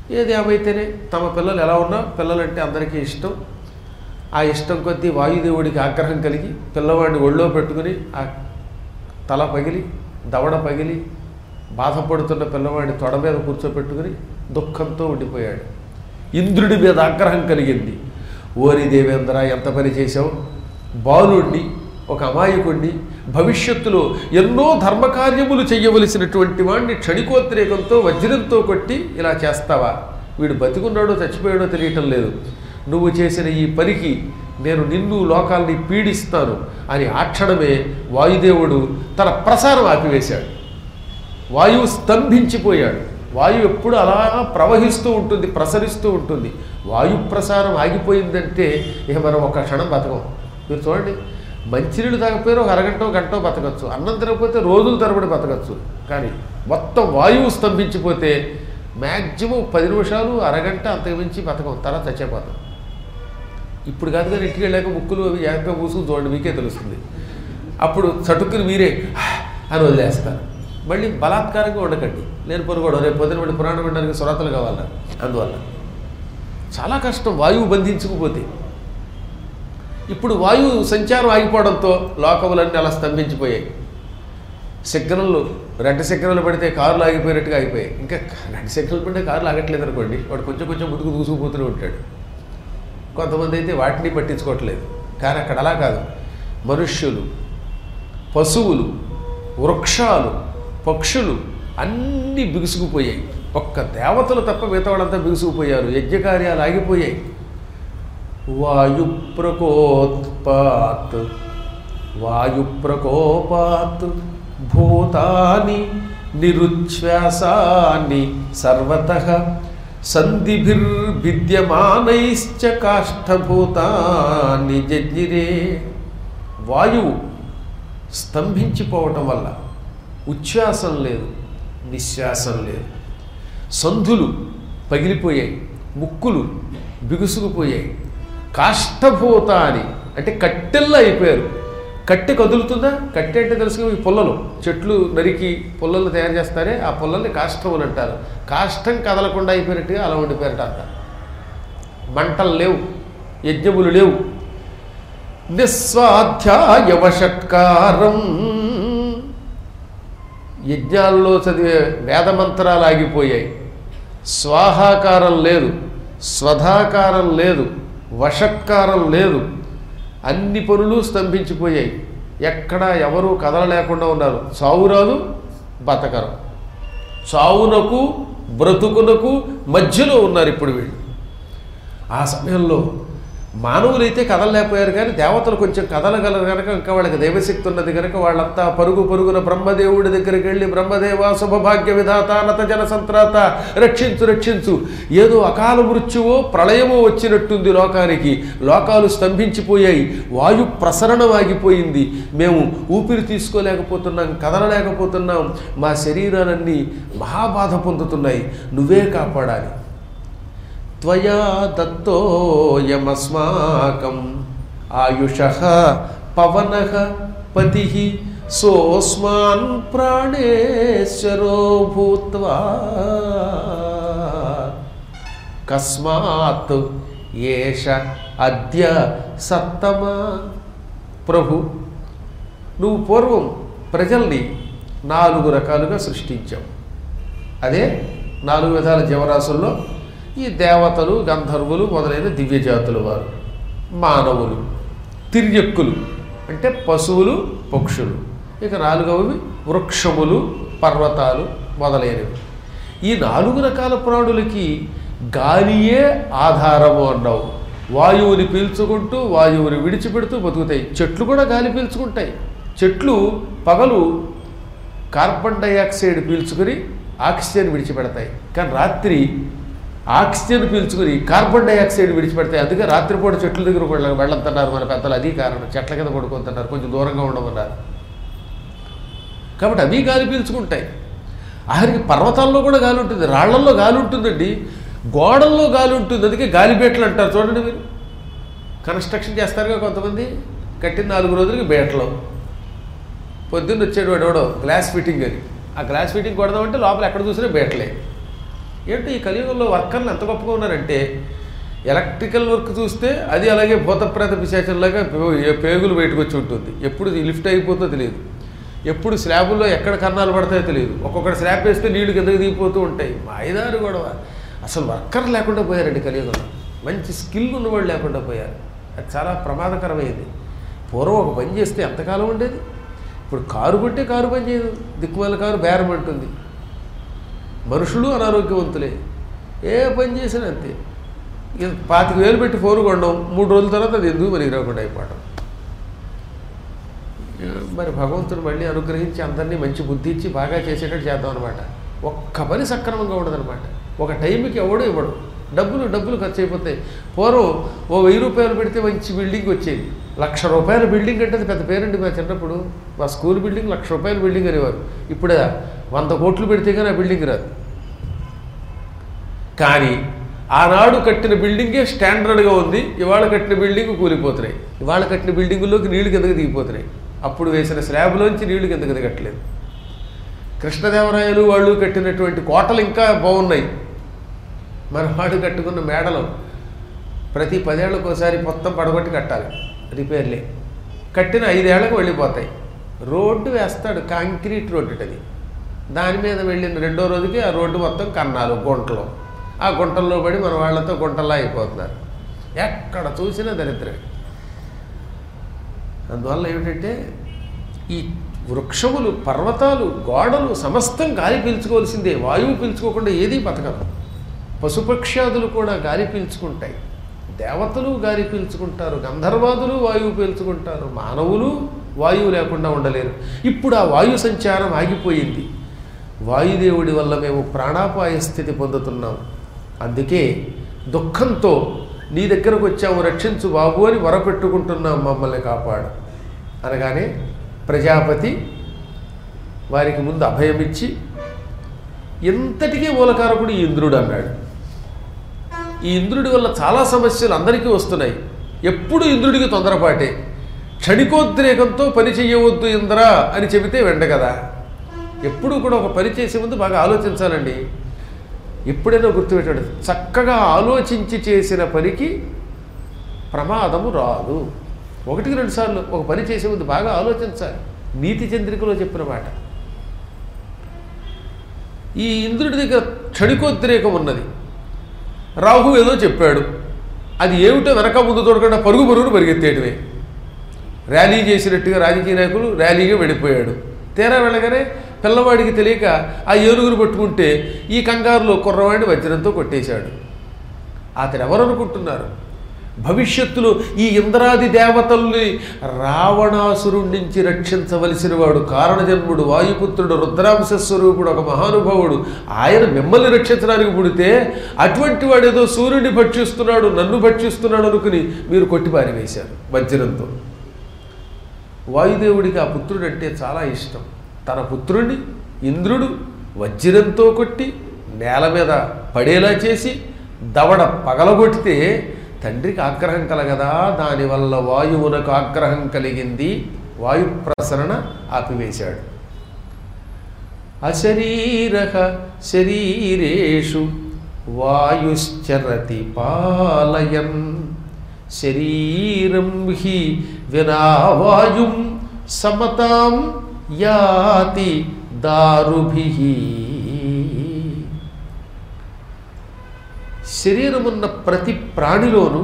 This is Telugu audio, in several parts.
ఏది ఏమైతేనే తమ పిల్లలు ఎలా ఉన్నా పిల్లలంటే అందరికీ ఇష్టం ఆ ఇష్టం కొద్దీ వాయుదేవుడికి ఆగ్రహం కలిగి పిల్లవాడిని ఒళ్ళో పెట్టుకుని ఆ తల పగిలి దవడ పగిలి బాధపడుతున్న పిల్లవాడిని తొడ మీద కూర్చోపెట్టుకుని దుఃఖంతో ఉండిపోయాడు ఇంద్రుడి మీద ఆగ్రహం కలిగింది ఓరి దేవేంద్ర ఎంత పని చేశావు బాలుణ్ణి ఒక అమాయకుణ్ణి భవిష్యత్తులో ఎన్నో ధర్మకార్యములు చేయవలసినటువంటి వాడిని క్షణికోద్రేకంతో వజ్రంతో కొట్టి ఇలా చేస్తావా వీడు బతికున్నాడో చచ్చిపోయాడో తెలియటం లేదు నువ్వు చేసిన ఈ పనికి నేను నిన్ను లోకాల్ని పీడిస్తాను అని ఆ క్షణమే వాయుదేవుడు తన ప్రసారం ఆపివేశాడు వాయువు స్తంభించిపోయాడు వాయువు ఎప్పుడు అలా ప్రవహిస్తూ ఉంటుంది ప్రసరిస్తూ ఉంటుంది వాయు ప్రసారం ఆగిపోయిందంటే ఇక మనం ఒక క్షణం బతకం మీరు చూడండి మంచినీళ్ళు తాగకపోయినా ఒక అరగంట గంట బతకచ్చు అన్నం తినకపోతే రోజుల తరబడి బతకచ్చు కానీ మొత్తం వాయువు స్తంభించిపోతే మ్యాక్సిమం పది నిమిషాలు అరగంట అంతకు మించి బతకం తర్వాత చచ్చిపోతాం ఇప్పుడు కాదు కానీ ఇంటికి వెళ్ళాక ముక్కులు అవి జాగ్రత్తగా పూసుకుని చూడండి మీకే తెలుస్తుంది అప్పుడు చటుక్కుని మీరే అని వదిలేస్తారు మళ్ళీ బలాత్కారంగా ఉండకండి నేను పొరగడం రేపు పొద్దున మళ్ళీ పురాణం వినడానికి సురతలు కావాలా అందువల్ల చాలా కష్టం వాయువు బంధించుకుపోతే ఇప్పుడు వాయువు సంచారం ఆగిపోవడంతో లోకములన్నీ అలా స్తంభించిపోయాయి సిగ్నల్ రెడ్ సిగ్నల్ పడితే కార్లు ఆగిపోయినట్టుగా ఆగిపోయాయి ఇంకా రెడ్ సిగ్నల్ పడితే కార్లు ఆగట్లేదు అనుకోండి వాడు కొంచెం కొంచెం ముందుకు దూసుకుపోతూనే ఉంటాడు కొంతమంది అయితే వాటిని పట్టించుకోవట్లేదు కానీ అక్కడ అలా కాదు మనుష్యులు పశువులు వృక్షాలు పక్షులు అన్నీ బిగుసుకుపోయాయి ఒక్క దేవతలు తప్ప మిగతా వాళ్ళంతా బిగుసుకుపోయారు యజ్ఞకార్యాలు ఆగిపోయాయి వాయు ప్రకోత్పాత్ వాయు ప్రకోపాత్ భూతాని నిరుచ్ఛ్వాసాన్ని సర్వత సంధిభిర్విద్యమానైశ్చ కాష్ఠభూతాన్ని జజ్ఞిరే వాయువు స్తంభించిపోవటం వల్ల ఉచ్ఛ్వాసం లేదు నిశ్వాసం లేదు సంధులు పగిలిపోయాయి ముక్కులు బిగుసుకుపోయాయి కాష్టభూతాని అంటే కట్టెల్లో అయిపోయారు కట్టె కదులుతుందా కట్టె అంటే తెలుసు ఈ పుల్లలు చెట్లు నరికి పుల్లలు తయారు చేస్తారే ఆ పుల్లల్ని కాష్టం అని అంటారు కాష్టం కదలకుండా అయిపోయినట్టుగా అలా ఉండిపోయారట అంట మంటలు లేవు యజ్ఞములు లేవు నిస్వాధ్యాయవషట్కారం యజ్ఞాల్లో చదివే వేదమంత్రాలు ఆగిపోయాయి స్వాహాకారం లేదు స్వధాకారం లేదు వషట్కారం లేదు అన్ని పనులు స్తంభించిపోయాయి ఎక్కడ ఎవరు కదలలేకుండా ఉన్నారు చావురాలు బతకరు చావునకు బ్రతుకునకు మధ్యలో ఉన్నారు ఇప్పుడు వీళ్ళు ఆ సమయంలో మానవులైతే కదలలేకపోయారు కానీ దేవతలు కొంచెం కదలగలరు కనుక ఇంకా వాళ్ళకి దైవశక్తి ఉన్నది కనుక వాళ్ళంతా పరుగు పరుగున బ్రహ్మదేవుడి దగ్గరికి వెళ్ళి బ్రహ్మదేవ శుభభాగ్య విధాత నత జన సంత్రాత రక్షించు రక్షించు ఏదో అకాల మృత్యువో ప్రళయమో వచ్చినట్టుంది లోకానికి లోకాలు స్తంభించిపోయాయి వాయు ప్రసరణం ఆగిపోయింది మేము ఊపిరి తీసుకోలేకపోతున్నాం కదలలేకపోతున్నాం మా శరీరాలన్నీ మహాబాధ పొందుతున్నాయి నువ్వే కాపాడాలి త్వయా దత్తోయమస్మాకం ఆయుష పవన పతి సోస్మాన్ ప్రాణేశ్వరో భూత్వా కస్మాత్ ఏష అద్య సత్తమా ప్రభు నువ్వు పూర్వం ప్రజల్ని నాలుగు రకాలుగా సృష్టించావు అదే నాలుగు విధాల జీవరాశుల్లో ఈ దేవతలు గంధర్వులు మొదలైన దివ్యజాతుల వారు మానవులు తిర్యక్కులు అంటే పశువులు పక్షులు ఇక నాలుగవవి వృక్షములు పర్వతాలు మొదలైనవి ఈ నాలుగు రకాల ప్రాణులకి గాలియే ఆధారము అన్నావు వాయువుని పీల్చుకుంటూ వాయువుని విడిచిపెడుతూ బతుకుతాయి చెట్లు కూడా గాలి పీల్చుకుంటాయి చెట్లు పగలు కార్బన్ డైఆక్సైడ్ పీల్చుకుని ఆక్సిజన్ విడిచిపెడతాయి కానీ రాత్రి ఆక్సిజన్ పీల్చుకుని కార్బన్ డైఆక్సైడ్ విడిచిపెడతాయి అందుకే రాత్రిపూట చెట్ల దగ్గర వెళ్ళ- వెళ్ళొద్దన్నారు మన పెద్దలు అది కారణం చెట్ల కింద పడుకుంటున్నారు కొంచెం దూరంగా ఉండమన్నారు కాబట్టి అవి గాలి పీల్చుకుంటాయి ఆఖరికి పర్వతాల్లో కూడా గాలి ఉంటుంది రాళ్లల్లో గాలి ఉంటుందండి గోడల్లో గాలి ఉంటుంది అందుకే గాలిబేట్లు అంటారు చూడండి మీరు కన్స్ట్రక్షన్ చేస్తారుగా కొంతమంది కట్టిన నాలుగు రోజులకి బేటలో పొద్దున్న వచ్చాడు వాడు ఎవడో గ్లాస్ ఫిట్టింగ్ అని ఆ గ్లాస్ ఫిట్టింగ్ కొడదామంటే లోపల ఎక్కడ చూసినా బేటలే ఏంటో ఈ కలియుగంలో వర్కర్లు ఎంత గొప్పగా ఉన్నారంటే ఎలక్ట్రికల్ వర్క్ చూస్తే అది అలాగే భూతప్రేత పిశాచంలాగా పే- పేగులు బయటకు వచ్చి ఉంటుంది ఎప్పుడు ఇది లిఫ్ట్ అయిపోతుందో తెలియదు ఎప్పుడు స్లాబుల్లో ఎక్కడ కన్నాలు పడతాయో తెలియదు ఒక్కొక్కటి స్లాబ్ వేస్తే నీళ్లు కిందకి దిగిపోతూ ఉంటాయి మాయదారు గొడవ అసలు వర్కర్ లేకుండా పోయారండి కలియుగంలో మంచి స్కిల్ ఉన్నవాళ్ళు లేకుండా పోయారు అది చాలా ప్రమాదకరమైంది పూర్వం ఒక పని చేస్తే ఎంతకాలం ఉండేది ఇప్పుడు కారు కొంటే కారు పని చేయదు దిక్కుమాల కారు బేరం అంటుంది మనుషులు అనారోగ్యవంతులే ఏ పని చేసినా అంతే ఇక పాతిక వేలు పెట్టి ఫోన్ కొనడం మూడు రోజుల తర్వాత అది ఎందుకు మనకి రాకుండా అయిపోవడం ఇక మరి భగవంతుడు మళ్ళీ అనుగ్రహించి అందరినీ మంచి బుద్ధి ఇచ్చి బాగా చేసేటట్టు చేద్దాం అనమాట ఒక్క పని సక్రమంగా ఉండదన్నమాట ఒక టైంకి ఎవడు ఇవ్వడు డబ్బులు డబ్బులు ఖర్చు అయిపోతాయి పూర్వం ఓ వెయ్యి రూపాయలు పెడితే మంచి బిల్డింగ్ వచ్చేది లక్ష రూపాయల బిల్డింగ్ అంటే అది పెద్ద పేరండి మా చిన్నప్పుడు మా స్కూల్ బిల్డింగ్ లక్ష రూపాయల బిల్డింగ్ అనేవారు ఇప్పుడు వంద కోట్లు పెడితే కానీ ఆ బిల్డింగ్ రాదు కానీ ఆనాడు కట్టిన బిల్డింగే స్టాండర్డ్గా ఉంది ఇవాళ కట్టిన బిల్డింగ్ కూలిపోతున్నాయి ఇవాళ కట్టిన బిల్డింగుల్లోకి నీళ్లు కిందకి దిగిపోతున్నాయి అప్పుడు వేసిన స్లాబ్లోంచి నీళ్లు కిందకి దిగట్లేదు కృష్ణదేవరాయలు వాళ్ళు కట్టినటువంటి కోటలు ఇంకా బాగున్నాయి మన వాడు కట్టుకున్న మేడలు ప్రతి పదేళ్ళకు ఒకసారి మొత్తం పడగొట్టి కట్టాలి రిపేర్లే కట్టిన ఐదేళ్లకు వెళ్ళిపోతాయి రోడ్డు వేస్తాడు కాంక్రీట్ రోడ్డు అది దాని మీద వెళ్ళిన రెండో రోజుకి ఆ రోడ్డు మొత్తం కన్నాలు గుంటలు ఆ గుంటల్లో పడి మన వాళ్ళతో గుంటల్లా అయిపోతున్నారు ఎక్కడ చూసినా దరిద్రమే అందువల్ల ఏమిటంటే ఈ వృక్షములు పర్వతాలు గోడలు సమస్తం గాలి పీల్చుకోవాల్సిందే వాయువు పీల్చుకోకుండా ఏదీ బతకదు పశుపక్ష్యాదులు కూడా గాలి పీల్చుకుంటాయి దేవతలు గాలి పీల్చుకుంటారు గంధర్వాదులు వాయువు పీల్చుకుంటారు మానవులు వాయువు లేకుండా ఉండలేరు ఇప్పుడు ఆ వాయు సంచారం ఆగిపోయింది వాయుదేవుడి వల్ల మేము ప్రాణాపాయ స్థితి పొందుతున్నాం అందుకే దుఃఖంతో నీ దగ్గరకు వచ్చాము రక్షించు బాబు అని వరపెట్టుకుంటున్నాం మమ్మల్ని కాపాడు అనగానే ప్రజాపతి వారికి ముందు అభయమిచ్చి ఇంతటికీ మూలకారకుడు ఈ ఇంద్రుడు అన్నాడు ఈ ఇంద్రుడి వల్ల చాలా సమస్యలు అందరికీ వస్తున్నాయి ఎప్పుడు ఇంద్రుడికి తొందరపాటే క్షణికోద్రేకంతో పని చెయ్యవద్దు ఇంద్ర అని చెబితే వెండ కదా ఎప్పుడు కూడా ఒక పని చేసే ముందు బాగా ఆలోచించాలండి ఎప్పుడైనా గుర్తుపెట్టాడు చక్కగా ఆలోచించి చేసిన పనికి ప్రమాదము రాదు ఒకటికి రెండు సార్లు ఒక పని చేసే ముందు బాగా ఆలోచించాలి నీతి చంద్రికలో చెప్పిన మాట ఈ ఇంద్రుడి దగ్గర క్షణికోద్రేకం ఉన్నది రాహు ఏదో చెప్పాడు అది ఏమిటో వెనక ముందు తోడకుండా పరుగు పరుగును పరిగెత్తేయటమే ర్యాలీ చేసినట్టుగా రాజకీయ నాయకులు ర్యాలీగా వెళ్ళిపోయాడు తీరా వెళ్ళగానే పిల్లవాడికి తెలియక ఆ ఏనుగును పట్టుకుంటే ఈ కంగారులో కుర్రవాడిని వజ్రంతో కొట్టేశాడు అతడు ఎవరు అనుకుంటున్నారు భవిష్యత్తులో ఈ ఇంద్రాది దేవతల్ని రావణాసురుడి నుంచి రక్షించవలసిన వాడు కారణజన్ముడు వాయుపుత్రుడు రుద్రాంశ స్వరూపుడు ఒక మహానుభావుడు ఆయన మిమ్మల్ని రక్షించడానికి పుడితే అటువంటి వాడు ఏదో సూర్యుడిని భక్షిస్తున్నాడు నన్ను భక్షిస్తున్నాడు అనుకుని మీరు కొట్టిపారి వేశారు వజ్రంతో వాయుదేవుడికి ఆ పుత్రుడు అంటే చాలా ఇష్టం తన పుత్రుడిని ఇంద్రుడు వజ్రంతో కొట్టి నేల మీద పడేలా చేసి దవడ పగలగొట్టితే తండ్రికి ఆగ్రహం కలగదా దానివల్ల వాయువునకు ఆగ్రహం కలిగింది వాయు ప్రసరణ ఆపివేశాడు అశరీర శరీరేషు వాయుశ్చరతి పాలయన్ శరీరం హి వినావాయుం సమతాం యాతి దారుభి శరీరమున్న ప్రతి ప్రాణిలోనూ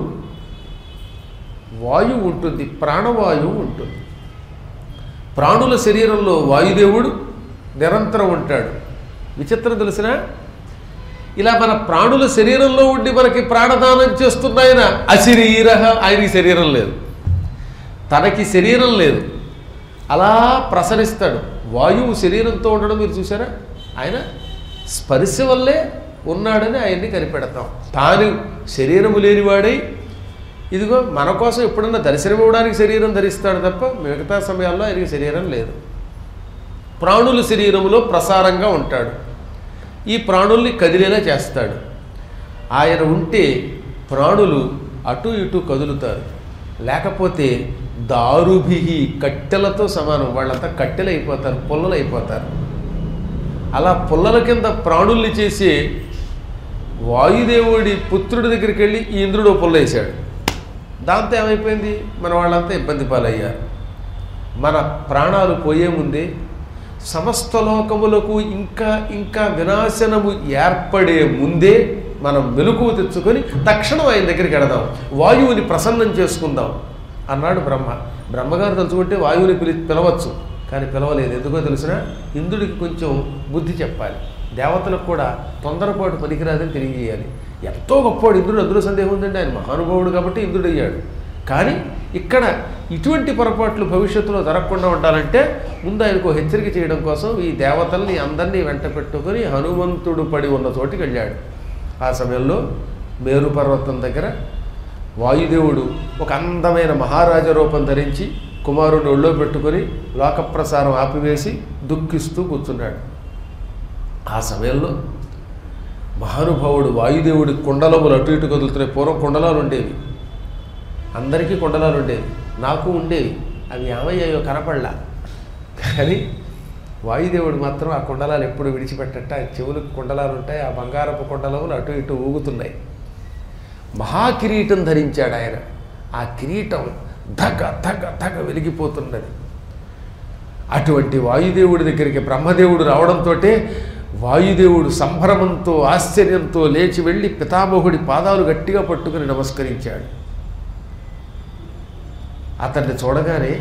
వాయువు ఉంటుంది ప్రాణవాయువు ఉంటుంది ప్రాణుల శరీరంలో వాయుదేవుడు నిరంతరం ఉంటాడు విచిత్రం తెలిసిన ఇలా మన ప్రాణుల శరీరంలో ఉండి మనకి ప్రాణదానం చేస్తున్నాయన అశరీర ఆయనకి శరీరం లేదు తనకి శరీరం లేదు అలా ప్రసరిస్తాడు వాయువు శరీరంతో ఉండడం మీరు చూసారా ఆయన స్పర్శ వల్లే ఉన్నాడని ఆయన్ని కనిపెడతాం తాను శరీరము లేనివాడై ఇదిగో మన కోసం ఎప్పుడన్నా దర్శనం ఇవ్వడానికి శరీరం ధరిస్తాడు తప్ప మిగతా సమయాల్లో ఆయనకి శరీరం లేదు ప్రాణుల శరీరములో ప్రసారంగా ఉంటాడు ఈ ప్రాణుల్ని కదిలేలా చేస్తాడు ఆయన ఉంటే ప్రాణులు అటు ఇటు కదులుతారు లేకపోతే దారుభి కట్టెలతో సమానం వాళ్ళంతా కట్టెలు అయిపోతారు పుల్లలు అయిపోతారు అలా పుల్లల కింద ప్రాణుల్ని చేసే వాయుదేవుడి పుత్రుడి దగ్గరికి వెళ్ళి ఈ ఇంద్రుడు పుల్ల వేశాడు దాంతో ఏమైపోయింది మన వాళ్ళంతా ఇబ్బంది పాలయ్యారు మన ప్రాణాలు పోయే ముందే సమస్త లోకములకు ఇంకా ఇంకా వినాశనము ఏర్పడే ముందే మనం మెలకువ తెచ్చుకొని తక్షణం ఆయన దగ్గరికి వెడదాం వాయువుని ప్రసన్నం చేసుకుందాం అన్నాడు బ్రహ్మ బ్రహ్మగారు తలుచుకుంటే వాయువుని పిలి పిలవచ్చు కానీ పిలవలేదు ఎందుకో తెలిసిన ఇంద్రుడికి కొంచెం బుద్ధి చెప్పాలి దేవతలకు కూడా తొందరపాటు పనికిరాదని తెలియజేయాలి ఎంతో గొప్పవాడు ఇంద్రుడు అందులో సందేహం ఉందండి ఆయన మహానుభావుడు కాబట్టి ఇంద్రుడు అయ్యాడు కానీ ఇక్కడ ఇటువంటి పొరపాట్లు భవిష్యత్తులో జరగకుండా ఉండాలంటే ముందు ఆయనకు హెచ్చరిక చేయడం కోసం ఈ దేవతల్ని అందరినీ వెంట పెట్టుకొని హనుమంతుడు పడి ఉన్న చోటికి వెళ్ళాడు ఆ సమయంలో మేరు పర్వతం దగ్గర వాయుదేవుడు ఒక అందమైన మహారాజ రూపం ధరించి కుమారుని ఒళ్ళో పెట్టుకొని లోకప్రసారం ఆపివేసి దుఃఖిస్తూ కూర్చున్నాడు ఆ సమయంలో మహానుభావుడు వాయుదేవుడి కుండలములు అటు ఇటు కదులుతున్నాయి పూర్వం కుండలాలు ఉండేవి అందరికీ కుండలాలు ఉండేవి నాకు ఉండేవి అవి ఏమయ్యాయో కనపడలా కానీ వాయుదేవుడు మాత్రం ఆ కుండలాలు ఎప్పుడు విడిచిపెట్టట ఆ చెవులకు కుండలాలు ఉంటాయి ఆ బంగారపు కుండలములు అటు ఇటు ఊగుతున్నాయి మహాకిరీటం ధరించాడు ఆయన ఆ కిరీటం ధగ ధగ ధగ వెలిగిపోతున్నది అటువంటి వాయుదేవుడి దగ్గరికి బ్రహ్మదేవుడు రావడంతో వాయుదేవుడు సంభ్రమంతో ఆశ్చర్యంతో లేచి వెళ్ళి పితామహుడి పాదాలు గట్టిగా పట్టుకుని నమస్కరించాడు అతన్ని చూడగానే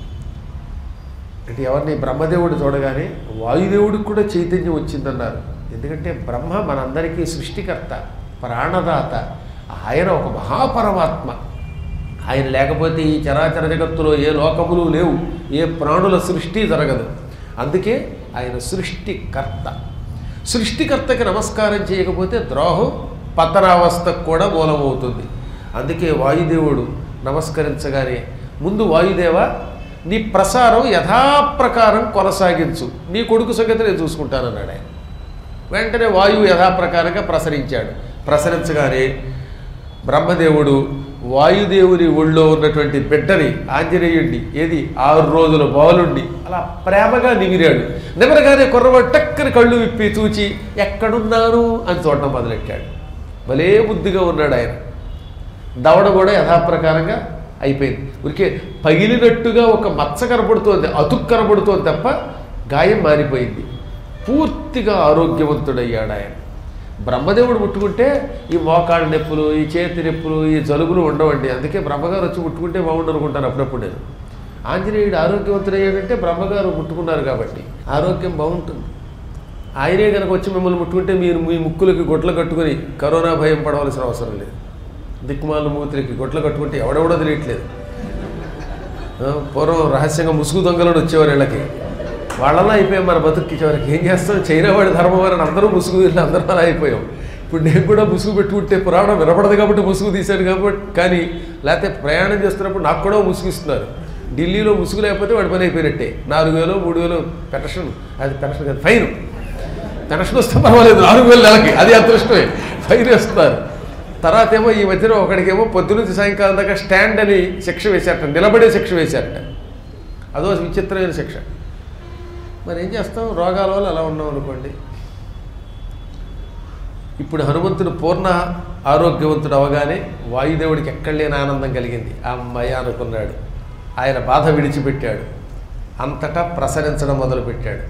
అంటే ఎవరిని బ్రహ్మదేవుడు చూడగానే వాయుదేవుడికి కూడా చైతన్యం వచ్చిందన్నారు ఎందుకంటే బ్రహ్మ మనందరికీ సృష్టికర్త ప్రాణదాత ఆయన ఒక మహాపరమాత్మ ఆయన లేకపోతే ఈ చరాచర జగత్తులో ఏ లోకములు లేవు ఏ ప్రాణుల సృష్టి జరగదు అందుకే ఆయన సృష్టికర్త సృష్టికర్తకి నమస్కారం చేయకపోతే ద్రోహం పతనావస్థకు కూడా మూలమవుతుంది అందుకే వాయుదేవుడు నమస్కరించగానే ముందు వాయుదేవ నీ ప్రసారం యథాప్రకారం కొనసాగించు నీ కొడుకు సంగతి నేను చూసుకుంటానన్నాడు ఆయన వెంటనే వాయువు యథాప్రకారంగా ప్రసరించాడు ప్రసరించగానే బ్రహ్మదేవుడు వాయుదేవుని ఒళ్ళో ఉన్నటువంటి బిడ్డని ఆంజనేయుడిని ఏది ఆరు రోజుల బాలుండి అలా ప్రేమగా నిమిరాడు నిమరగానే కుర్రవాడు టక్కని కళ్ళు విప్పి చూచి ఎక్కడున్నాను అని చూడడం మొదలెట్టాడు భలే బుద్ధిగా ఉన్నాడు ఆయన దవడ కూడా యథాప్రకారంగా అయిపోయింది ఊరికే పగిలినట్టుగా ఒక మచ్చ కనబడుతోంది అతుక్కు కనబడుతోంది తప్ప గాయం మారిపోయింది పూర్తిగా ఆరోగ్యవంతుడయ్యాడు ఆయన బ్రహ్మదేవుడు ముట్టుకుంటే ఈ మోకాళ్ళ నొప్పులు ఈ చేతి నొప్పులు ఈ జలుబులు ఉండవండి అందుకే బ్రహ్మగారు వచ్చి ముట్టుకుంటే బాగుండు అనుకుంటాను అప్పుడప్పుడు నేను ఆంజనేయుడు ఆరోగ్యవంతుడయ్యాడంటే బ్రహ్మగారు ముట్టుకున్నారు కాబట్టి ఆరోగ్యం బాగుంటుంది ఆయనే కనుక వచ్చి మిమ్మల్ని ముట్టుకుంటే మీరు మీ ముక్కులకి గొడ్లు కట్టుకొని కరోనా భయం పడవలసిన అవసరం లేదు దిక్కుమాల మూతికి గొడ్లు కట్టుకుంటే ఎవడెవడో తెలియట్లేదు ఆ, పూర్వం రహస్యంగా ముసుగు దొంగలను వచ్చేవారు వీళ్ళకి వాళ్ళలా అయిపోయాం మన బతుక్కి చివరికి ఏం చేస్తాం చైనా వాడి ధర్మం అని అందరూ ముసుగు వీళ్ళు అందరూ అలా అయిపోయాం ఇప్పుడు నేను కూడా ముసుగు పెట్టుకుంటే పురాణం వినపడదు కాబట్టి ముసుగు తీశాను కాబట్టి కానీ లేకపోతే ప్రయాణం చేస్తున్నప్పుడు నాకు కూడా ముసుగిస్తున్నారు ఢిల్లీలో ముసుగు లేకపోతే వాడి పని అయిపోయినట్టే నాలుగు వేలు మూడు వేలు పెన్షన్ అది పెన్షన్ కాదు ఫైన్ పెన్షన్ వస్తే పర్వాలేదు నాలుగు వేలు నెలకి అది అదృష్టమే ఫైన్ వేస్తున్నారు తర్వాత ఏమో ఈ మధ్యన ఒకడికేమో పొద్దునుంచి సాయంకాలం దాకా స్టాండ్ అని శిక్ష వేశారట నిలబడే శిక్ష వేశారట అదో విచిత్రమైన శిక్ష మరి ఏం చేస్తాం రోగాల వల్ల అలా ఉన్నాం అనుకోండి ఇప్పుడు హనుమంతుడు పూర్ణ ఆరోగ్యవంతుడు అవగానే వాయుదేవుడికి ఎక్కడ లేని ఆనందం కలిగింది ఆ అమ్మాయి అనుకున్నాడు ఆయన బాధ విడిచిపెట్టాడు అంతటా ప్రసరించడం మొదలుపెట్టాడు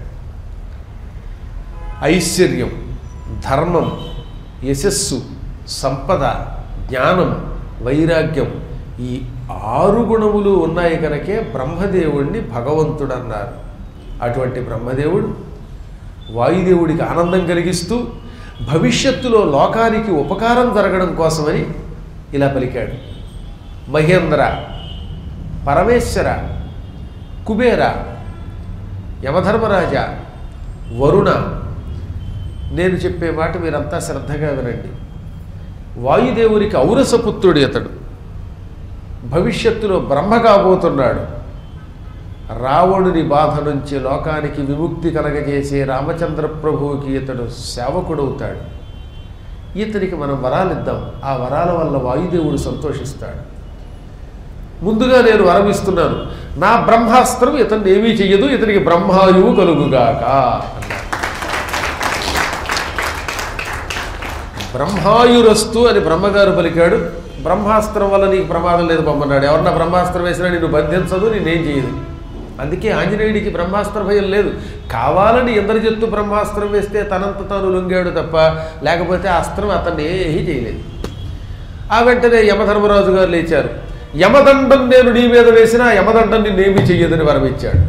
ఐశ్వర్యం ధర్మం యశస్సు సంపద జ్ఞానం వైరాగ్యం ఈ ఆరు గుణములు ఉన్నాయి కనుకే బ్రహ్మదేవుడిని భగవంతుడు అన్నారు అటువంటి బ్రహ్మదేవుడు వాయుదేవుడికి ఆనందం కలిగిస్తూ భవిష్యత్తులో లోకానికి ఉపకారం జరగడం కోసమని ఇలా పలికాడు మహేంద్ర పరమేశ్వర కుబేర యమధర్మరాజ వరుణ నేను చెప్పే మాట మీరంతా శ్రద్ధగా వినండి వాయుదేవునికి ఔరసపుత్రుడు ఇతడు భవిష్యత్తులో బ్రహ్మ కాబోతున్నాడు రావణుని బాధ నుంచి లోకానికి విముక్తి కలగజేసే రామచంద్ర ప్రభువుకి ఇతడు సేవకుడవుతాడు ఇతనికి మనం వరాలిద్దాం ఆ వరాల వల్ల వాయుదేవుడు సంతోషిస్తాడు ముందుగా నేను వరమిస్తున్నాను నా బ్రహ్మాస్త్రం ఇతన్ని ఏమీ చెయ్యదు ఇతనికి బ్రహ్మాయువు కలుగుగాక అన్నాడు బ్రహ్మాయురస్తు అని బ్రహ్మగారు పలికాడు బ్రహ్మాస్త్రం వల్ల నీకు ప్రమాదం లేదు బొమ్మన్నాడు ఎవరన్నా బ్రహ్మాస్త్రం వేసినా నిన్ను బంధించదు నేనేం చేయదు అందుకే ఆంజనేయుడికి బ్రహ్మాస్త్ర భయం లేదు కావాలని ఇంద్రజిత్తు బ్రహ్మాస్త్రం వేస్తే తనంత తాను లొంగాడు తప్ప లేకపోతే ఆ అస్త్రం అతన్ని ఏమీ చేయలేదు ఆ వెంటనే యమధర్మరాజు గారు లేచారు యమదండం నేను నీ మీద వేసినా యమదండం నిన్నేమీ చెయ్యదని వరమిచ్చాడు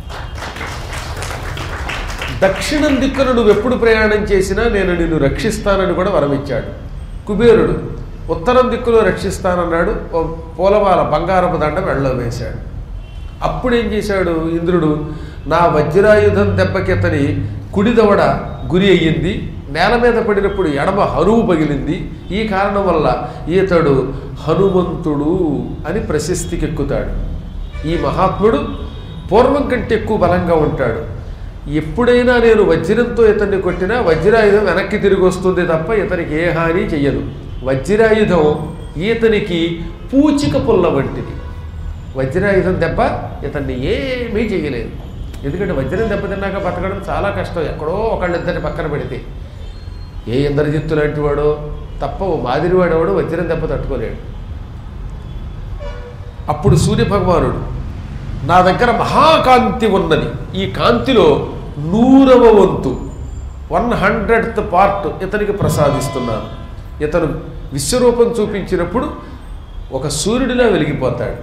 దక్షిణం దిక్కున నువ్వు ఎప్పుడు ప్రయాణం చేసినా నేను నిన్ను రక్షిస్తానని కూడా వరమిచ్చాడు కుబేరుడు ఉత్తరం దిక్కులో రక్షిస్తానన్నాడు ఓ పూలమాల బంగారపు దండ మెడలో వేశాడు అప్పుడేం చేశాడు ఇంద్రుడు నా వజ్రాయుధం దెబ్బకెత్తని కుడి దవడ గురి అయ్యింది నేల మీద పడినప్పుడు ఎడమ హనువు పగిలింది ఈ కారణం వల్ల ఈతడు హనుమంతుడు అని ప్రశస్తికెక్కుతాడు ఈ మహాత్ముడు పూర్వం కంటే ఎక్కువ బలంగా ఉంటాడు ఎప్పుడైనా నేను వజ్రంతో ఇతన్ని కొట్టినా వజ్రాయుధం వెనక్కి తిరిగి వస్తుంది తప్ప ఇతనికి ఏ హాని చెయ్యదు వజ్రాయుధం ఈతనికి పూచిక పుల్ల వంటిది వజ్రాయుధం దెబ్బ ఇతన్ని ఏమీ చేయలేదు ఎందుకంటే వజ్రం దెబ్బ తిన్నాక బతకడం చాలా కష్టం ఎక్కడో ఒకళ్ళిద్దరిని పక్కన పెడితే ఏ ఇంద్రజిత్తు లాంటి వాడో తప్ప ఓ మాదిరివాడేవాడు వజ్రం దెబ్బ తట్టుకోలేడు అప్పుడు సూర్యభగవానుడు నా దగ్గర మహాకాంతి ఉన్నది ఈ కాంతిలో నూరవ వంతు వన్ హండ్రెడ్త్ పార్ట్ ఇతనికి ప్రసాదిస్తున్నాను ఇతను విశ్వరూపం చూపించినప్పుడు ఒక సూర్యుడిలా వెలిగిపోతాడు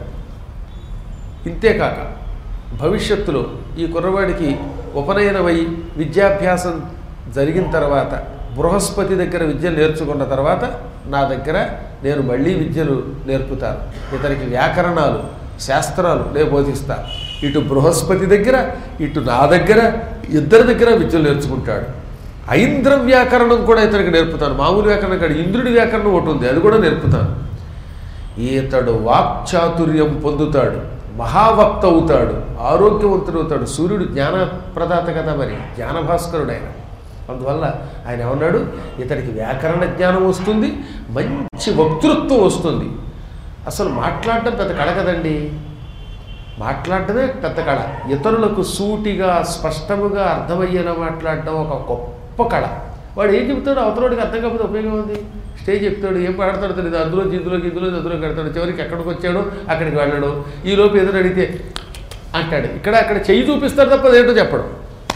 ఇంతేకాక భవిష్యత్తులో ఈ కుర్రవాడికి ఉపనయనమై విద్యాభ్యాసం జరిగిన తర్వాత బృహస్పతి దగ్గర విద్యలు నేర్చుకున్న తర్వాత నా దగ్గర నేను మళ్ళీ విద్యలు నేర్పుతాను ఇతనికి వ్యాకరణాలు శాస్త్రాలు నేను బోధిస్తా ఇటు బృహస్పతి దగ్గర ఇటు నా దగ్గర ఇద్దరి దగ్గర విద్యలు నేర్చుకుంటాడు ఐంద్ర వ్యాకరణం కూడా ఇతనికి నేర్పుతాను మామూలు వ్యాకరణం కాదు ఇంద్రుడి వ్యాకరణం ఒకటి ఉంది అది కూడా నేర్పుతాను ఈతడు వాక్చాతుర్యం పొందుతాడు మహావక్త అవుతాడు ఆరోగ్యవంతుడు అవుతాడు సూర్యుడు జ్ఞాన ప్రదాత కదా మరి జ్ఞానభాస్కరుడు ఆయన అందువల్ల ఆయన ఏమన్నాడు ఇతనికి వ్యాకరణ జ్ఞానం వస్తుంది మంచి వక్తృత్వం వస్తుంది అసలు మాట్లాడటం పెద్ద కళ కదండి మాట్లాడటమే పెద్ద కళ ఇతరులకు సూటిగా స్పష్టముగా అర్థమయ్యేలా మాట్లాడటం ఒక గొప్ప కళ వాడు ఏం చెప్తాడు అవతలవాడికి అర్థం కాకపోతే ఉపయోగం ఉంది స్టేజ్ చెప్తాడు ఏం పాడతాడు తెలియదు అందులో ఇందులో ఇందులో అందులో కడతాడు చివరికి ఎక్కడికి వచ్చాడు అక్కడికి వెళ్ళడు ఈ లోపు ఎదురు అడిగితే అంటాడు ఇక్కడ అక్కడ చెయ్యి చూపిస్తాడు తప్ప అదేంటో చెప్పడం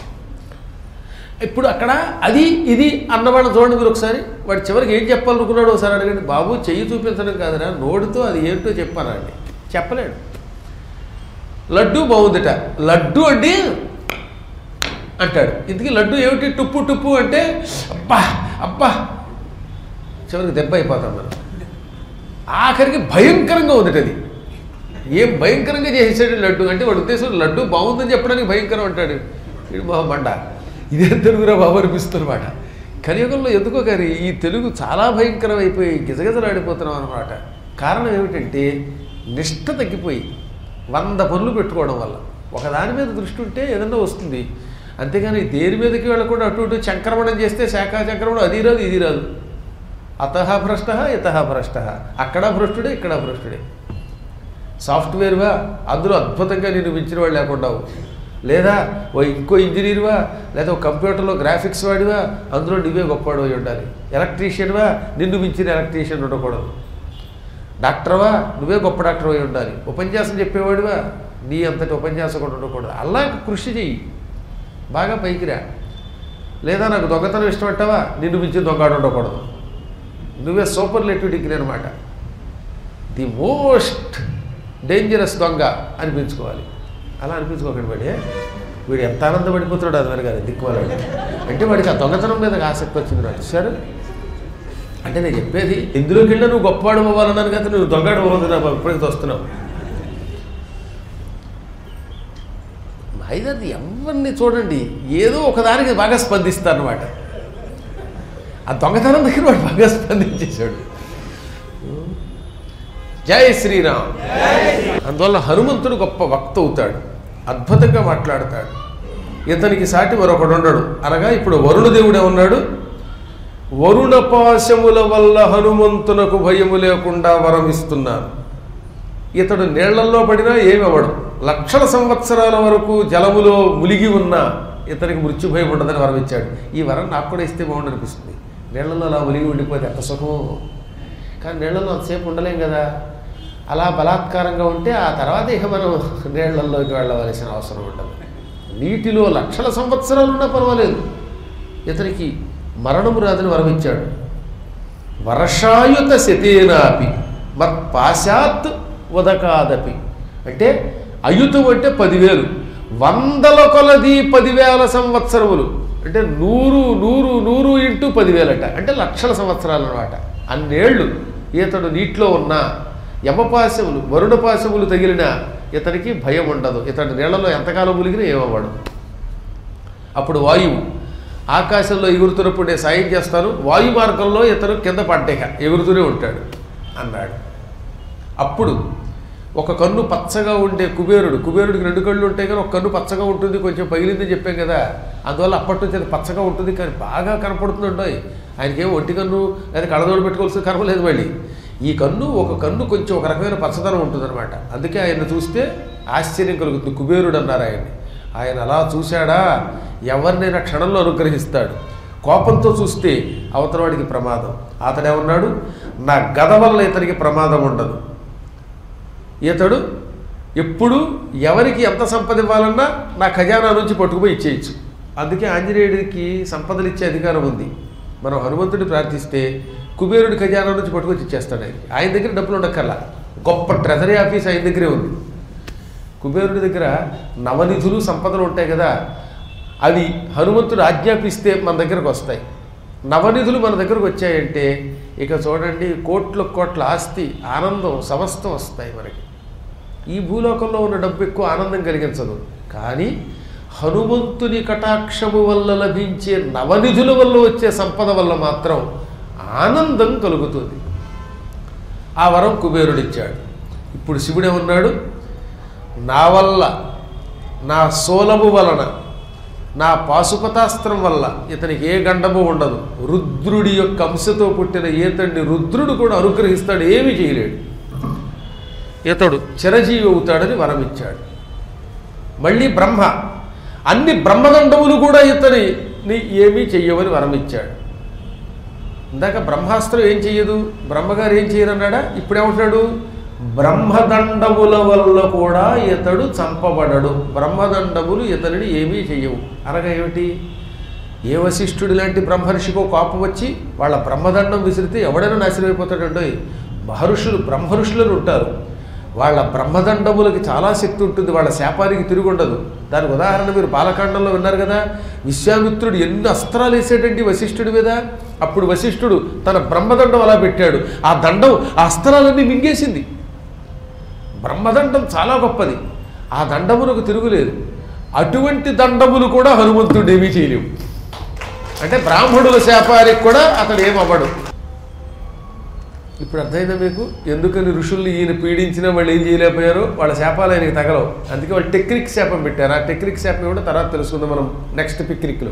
ఇప్పుడు అక్కడ అది ఇది అన్నవాళ్ళని చూడండి మీరు ఒకసారి వాడు చివరికి ఏం చెప్పాలనుకున్నాడు ఒకసారి అడగండి బాబు చెయ్యి చూపించడం కాదురా నోటితో అది ఏంటో చెప్పానండి చెప్పలేడు లడ్డు బాగుందిట లడ్డు అంటే అంటాడు ఇంతకీ లడ్డు ఏమిటి టుప్పు టుప్పు అంటే అబ్బా అబ్బా చివరికి దెబ్బ అయిపోతాం మనం ఆఖరికి భయంకరంగా ఉంది అది ఏం భయంకరంగా చేసేసాడు లడ్డు అంటే వాడు ఉద్దేశం లడ్డు బాగుందని చెప్పడానికి భయంకరం అంటాడు ఇది మా మండ ఇదే తెలుగురా బాబు అనిపిస్తున్నమాట కలియుగంలో ఎందుకో కానీ ఈ తెలుగు చాలా భయంకరం అయిపోయి గిజగిజలాడిపోతున్నాం అనమాట కారణం ఏమిటంటే నిష్ఠ తగ్గిపోయి వంద పనులు పెట్టుకోవడం వల్ల ఒకదాని మీద దృష్టి ఉంటే ఏదన్నా వస్తుంది అంతేగాని దేని మీదకి వెళ్ళకుండా అటు ఇటు చంక్రమణం చేస్తే శాఖా చంక్రమణం అది రాదు ఇది రాదు అత భ్రష్ట ఇత భ్రష్ట అక్కడ భ్రష్టుడే ఇక్కడ భ్రష్టుడే సాఫ్ట్వేర్వా అందులో అద్భుతంగా నేను మించిన వాడు లేకుండా లేదా ఓ ఇంకో ఇంజనీర్వా లేదా ఒక కంప్యూటర్లో గ్రాఫిక్స్ వాడివా అందులో నువ్వే గొప్పవాడు అయి ఉండాలి ఎలక్ట్రీషియన్వా నిన్ను మించిన ఎలక్ట్రీషియన్ ఉండకూడదు డాక్టర్వా నువ్వే గొప్ప డాక్టర్ అయి ఉండాలి ఉపన్యాసం చెప్పేవాడివా నీ అంతటి ఉపన్యాసం కూడా ఉండకూడదు అలా కృషి చెయ్యి బాగా పైకి రా లేదా నాకు దొంగతనం ఇష్టపడ్డావా నిన్ను మించి దొంగడు ఉండకూడదు నువ్వే సూపర్ లెటివ్ డిగ్రీ అనమాట ది మోస్ట్ డేంజరస్ దొంగ అనిపించుకోవాలి అలా అనిపించుకోకండి వాడి వీడు ఎంత ఆనందపడిపోతున్నాడు అది వెనకాలి దిక్కుమాలాడు అంటే వాడికి ఆ దొంగతనం మీద ఆసక్తి వచ్చింది నాకు సార్ అంటే నేను చెప్పేది ఎందులోకి వెళ్ళా నువ్వు గొప్పవాడు అవ్వాలన్నాను కదా నువ్వు దొంగడు అవ్వదు నా ఎప్పుడైతే వస్తున్నావు అయితే ఎవరిని చూడండి ఏదో ఒకదానికి బాగా స్పందిస్తారనమాట ఆ దొంగతనం దగ్గర వాడు బాగా స్పందించేశాడు జై శ్రీరామ్ అందువల్ల హనుమంతుడు గొప్ప వక్త అవుతాడు అద్భుతంగా మాట్లాడతాడు ఇతనికి సాటి మరొకడు ఉండడు అనగా ఇప్పుడు వరుణదేవుడే ఉన్నాడు వరుణ పాశముల వల్ల హనుమంతునకు భయము లేకుండా వరం ఇస్తున్నాను ఇతడు నీళ్లలో పడినా ఏమి అవ్వడం లక్షల సంవత్సరాల వరకు జలములో ములిగి ఉన్నా ఇతనికి మృత్యు భయం ఉండదని వరం ఇచ్చాడు ఈ వరం నాకు కూడా ఇస్తే బాగుండు అనిపిస్తుంది నీళ్ళలో అలా ఒలిగి ఉండిపోతే ఎంత సుఖం కానీ నీళ్ళలో అంతసేపు ఉండలేం కదా అలా బలాత్కారంగా ఉంటే ఆ తర్వాత ఇక మనం నీళ్ళల్లోకి వెళ్ళవలసిన అవసరం ఉండదు నీటిలో లక్షల సంవత్సరాలు ఉన్నా పర్వాలేదు ఇతనికి మరణము రాదని వరమిచ్చాడు వర్షాయుత శతేనాపి మత్ పాశాత్ ఉదకాదపి అంటే అయుతం అంటే పదివేలు వందల కొలది పదివేల సంవత్సరములు అంటే నూరు నూరు నూరు ఇంటూ పదివేలట అంటే లక్షల సంవత్సరాలు అనమాట అన్నేళ్ళు ఈతడు నీటిలో ఉన్న యమపాశములు వరుణపాశములు తగిలిన ఇతనికి భయం ఉండదు ఇతడు నీళ్లలో ఎంతకాలం ములిగినా ఏమవ్వడు అప్పుడు వాయువు ఆకాశంలో ఎగురుతున్నప్పుడు నేను సాయం చేస్తాను వాయు మార్గంలో ఇతను కింద పడ్డాక ఎగురుతూనే ఉంటాడు అన్నాడు అప్పుడు ఒక కన్ను పచ్చగా ఉండే కుబేరుడు కుబేరుడికి రెండు కళ్ళు ఉంటాయి కానీ ఒక కన్ను పచ్చగా ఉంటుంది కొంచెం పగిలిందని చెప్పాం కదా అందువల్ల అప్పటి నుంచి అది పచ్చగా ఉంటుంది కానీ బాగా కనపడుతుందండోయ్ ఆయనకేం ఒంటి కన్ను లేదా కళ్ళదోడు పెట్టుకోవాల్సిన కర్మ లేదు మళ్ళీ ఈ కన్ను ఒక కన్ను కొంచెం ఒక రకమైన పచ్చదనం ఉంటుందన్నమాట అందుకే ఆయన చూస్తే ఆశ్చర్యం కలుగుతుంది కుబేరుడు అన్నారు ఆయన్ని ఆయన అలా చూశాడా ఎవరినైనా క్షణంలో అనుగ్రహిస్తాడు కోపంతో చూస్తే అవతల వాడికి ప్రమాదం అతడేమన్నాడు నా గద వల్ల ఇతనికి ప్రమాదం ఉండదు ఇతడు ఎప్పుడు ఎవరికి ఎంత సంపద ఇవ్వాలన్నా నా ఖజానా నుంచి పట్టుకుపోయి ఇచ్చేయచ్చు అందుకే ఆంజనేయుడికి సంపదలు ఇచ్చే అధికారం ఉంది మనం హనుమంతుడిని ప్రార్థిస్తే కుబేరుడి ఖజానా నుంచి పట్టుకొచ్చి ఇచ్చేస్తాడు ఆయన ఆయన దగ్గర డబ్బులు ఉండక్కర్లా గొప్ప ట్రెజరీ ఆఫీస్ ఆయన దగ్గరే ఉంది కుబేరుడి దగ్గర నవనిధులు సంపదలు ఉంటాయి కదా అవి హనుమంతుడు ఆజ్ఞాపిస్తే మన దగ్గరకు వస్తాయి నవనిధులు మన దగ్గరకు వచ్చాయంటే ఇక చూడండి కోట్ల కోట్ల ఆస్తి ఆనందం సమస్తం వస్తాయి మనకి ఈ భూలోకంలో ఉన్న డబ్బు ఎక్కువ ఆనందం కలిగించదు కానీ హనుమంతుని కటాక్షము వల్ల లభించే నవనిధుల వల్ల వచ్చే సంపద వల్ల మాత్రం ఆనందం కలుగుతుంది ఆ వరం కుబేరుడిచ్చాడు ఇప్పుడు శివుడేమన్నాడు నా వల్ల నా సోలము వలన నా పాశుపతాస్త్రం వల్ల ఇతనికి ఏ గండము ఉండదు రుద్రుడి యొక్క అంశతో పుట్టిన ఈతడిని రుద్రుడు కూడా అనుగ్రహిస్తాడు ఏమీ చేయలేడు ఇతడు చిరజీవి అవుతాడని వరం ఇచ్చాడు మళ్ళీ బ్రహ్మ అన్ని బ్రహ్మదండములు కూడా ఇతని ఏమీ చెయ్యవని వరం ఇచ్చాడు ఇందాక బ్రహ్మాస్త్రం ఏం చెయ్యదు బ్రహ్మగారు ఏం చేయరన్నాడా ఇప్పుడేమంటున్నాడు బ్రహ్మదండముల వల్ల కూడా ఇతడు చంపబడడు బ్రహ్మదండములు ఇతనిని ఏమీ చెయ్యవు అనగా ఏమిటి ఏ వశిష్ఠుడి లాంటి బ్రహ్మర్షికో కోపం వచ్చి వాళ్ళ బ్రహ్మదండం విసిరితే ఎవడైనా నాశనం అయిపోతాడండో మహర్షులు బ్రహ్మర్షులను ఉంటారు వాళ్ళ బ్రహ్మదండములకి చాలా శక్తి ఉంటుంది వాళ్ళ శాపానికి తిరిగి ఉండదు దానికి ఉదాహరణ మీరు బాలకాండంలో విన్నారు కదా విశ్వామిత్రుడు ఎన్ని అస్త్రాలు వేసాడండి వశిష్ఠుడి మీద అప్పుడు వశిష్ఠుడు తన బ్రహ్మదండం అలా పెట్టాడు ఆ దండం ఆ అస్త్రాలన్నీ మింగేసింది బ్రహ్మదండం చాలా గొప్పది ఆ దండమునకు తిరుగులేదు అటువంటి దండములు కూడా హనుమంతుడు ఏమీ చేయలేవు అంటే బ్రాహ్మణుల శాపానికి కూడా అతడు ఏమవ్వడు ఇప్పుడు అర్థమైందా మీకు ఎందుకని ఋషుల్ని ఈయన పీడించినా వాళ్ళు ఏం చేయలేకపోయారో వాళ్ళ శాపాలు ఆయనకి తగలవు అందుకే వాళ్ళు టెక్నిక్ శాపం పెట్టారు ఆ టెక్నిక్ శాపం కూడా తర్వాత తెలుసుకుందాం మనం నెక్స్ట్ పిక్నిక్లో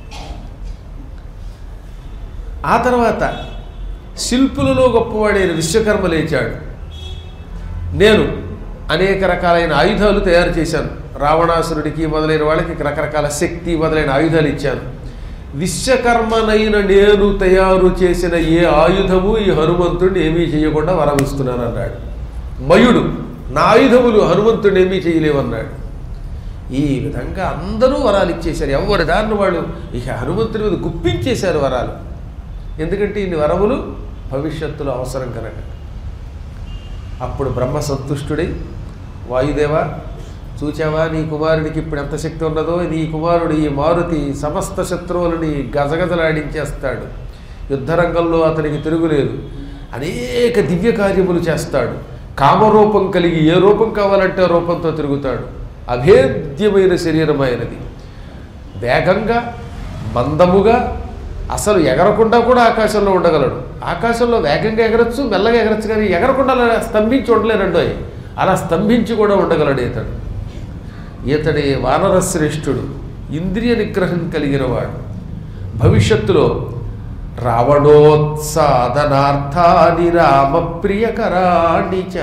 ఆ తర్వాత శిల్పులలో గొప్పవాడైన విశ్వకర్మ లేచాడు నేను అనేక రకాలైన ఆయుధాలు తయారు చేశాను రావణాసురుడికి మొదలైన వాళ్ళకి రకరకాల శక్తి మొదలైన ఆయుధాలు ఇచ్చాను విశ్వకర్మనైన నేను తయారు చేసిన ఏ ఆయుధము ఈ హనుమంతుడిని ఏమీ చేయకుండా వరమిస్తున్నాను అన్నాడు మయుడు నా ఆయుధములు హనుమంతుడిని ఏమీ చేయలేవన్నాడు ఈ విధంగా అందరూ వరాలు ఇచ్చేశారు ఎవరి దారిని వాళ్ళు ఇక హనుమంతుడి మీద గుప్పించేశారు వరాలు ఎందుకంటే ఇన్ని వరములు భవిష్యత్తులో అవసరం కనుక అప్పుడు బ్రహ్మ సంతుష్టుడై వాయుదేవ చూచావా నీ కుమారుడికి ఇప్పుడు ఎంత శక్తి ఉన్నదో నీ కుమారుడు ఈ మారుతి సమస్త శత్రువులని గజగజలాడించేస్తాడు యుద్ధరంగంలో అతనికి తిరుగులేదు అనేక దివ్య కార్యములు చేస్తాడు కామరూపం కలిగి ఏ రూపం కావాలంటే ఆ రూపంతో తిరుగుతాడు అభేద్యమైన శరీరం ఆయనది వేగంగా మందముగా అసలు ఎగరకుండా కూడా ఆకాశంలో ఉండగలడు ఆకాశంలో వేగంగా ఎగరచ్చు మెల్లగా ఎగరచ్చు కానీ ఎగరకుండా అలా స్తంభించి ఉండలేనండో అలా స్తంభించి కూడా ఉండగలడు ఇతడు ఇతడి వానర శ్రేష్ఠుడు ఇంద్రియ నిగ్రహం కలిగినవాడు భవిష్యత్తులో రావణోత్సాదనార్థాని రామ ప్రియకరాణి చ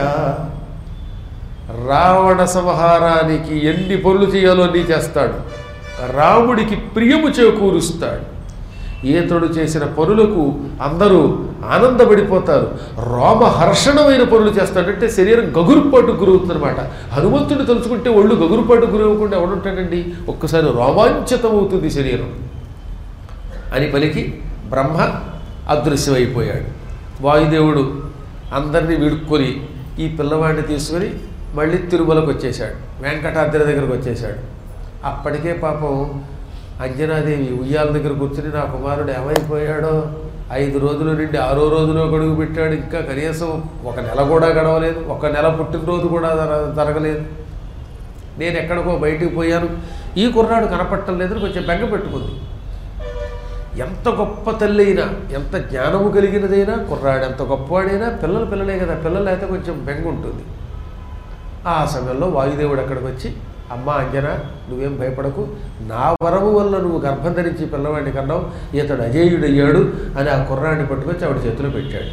రావణ సంహారానికి ఎన్ని పనులు చేయాలో అన్నీ చేస్తాడు రాముడికి ప్రియము చేకూరుస్తాడు ఈతడు చేసిన పనులకు అందరూ ఆనందపడిపోతారు రోమహర్షణమైన పనులు చేస్తాడంటే శరీరం గగురుపాటు గురవుతుందన్నమాట హనుమంతుడు తలుచుకుంటే ఒళ్ళు గగురుపాటు గురవకుండా ఎవడుంటాడండి ఒక్కసారి రోమాంచితం అవుతుంది శరీరం అని పలికి బ్రహ్మ అదృశ్యమైపోయాడు వాయుదేవుడు అందరినీ విడుక్కొని ఈ పిల్లవాడిని తీసుకొని మళ్ళీ తిరుమలకు వచ్చేశాడు వెంకటాద్రి దగ్గరకు వచ్చేశాడు అప్పటికే పాపం అంజనాదేవి ఉయ్యాల దగ్గర కూర్చుని నా కుమారుడు ఏమైపోయాడో ఐదు రోజుల నుండి ఆరో రోజులో గడుగు పెట్టాడు ఇంకా కనీసం ఒక నెల కూడా గడవలేదు ఒక నెల పుట్టినరోజు కూడా జర- జరగలేదు నేను ఎక్కడికో బయటికి పోయాను ఈ కుర్రాడు కనపట్టం లేదని కొంచెం బెంగ పెట్టుకుంది ఎంత గొప్ప తల్లి అయినా ఎంత జ్ఞానము కలిగినదైనా కుర్రాడు ఎంత గొప్పవాడైనా పిల్లలు పిల్లలే కదా పిల్లలు అయితే కొంచెం బెంగ ఉంటుంది ఆ సమయంలో వాయుదేవుడు అక్కడికి వచ్చి అమ్మ అంజన నువ్వేం భయపడకు నా వరము వల్ల నువ్వు గర్భం ధరించి పిల్లవాడిని కన్నావు ఇతడు అజేయుడయ్యాడు అని ఆ కుర్రాడిని పట్టుకొచ్చి ఆవిడ చేతిలో పెట్టాడు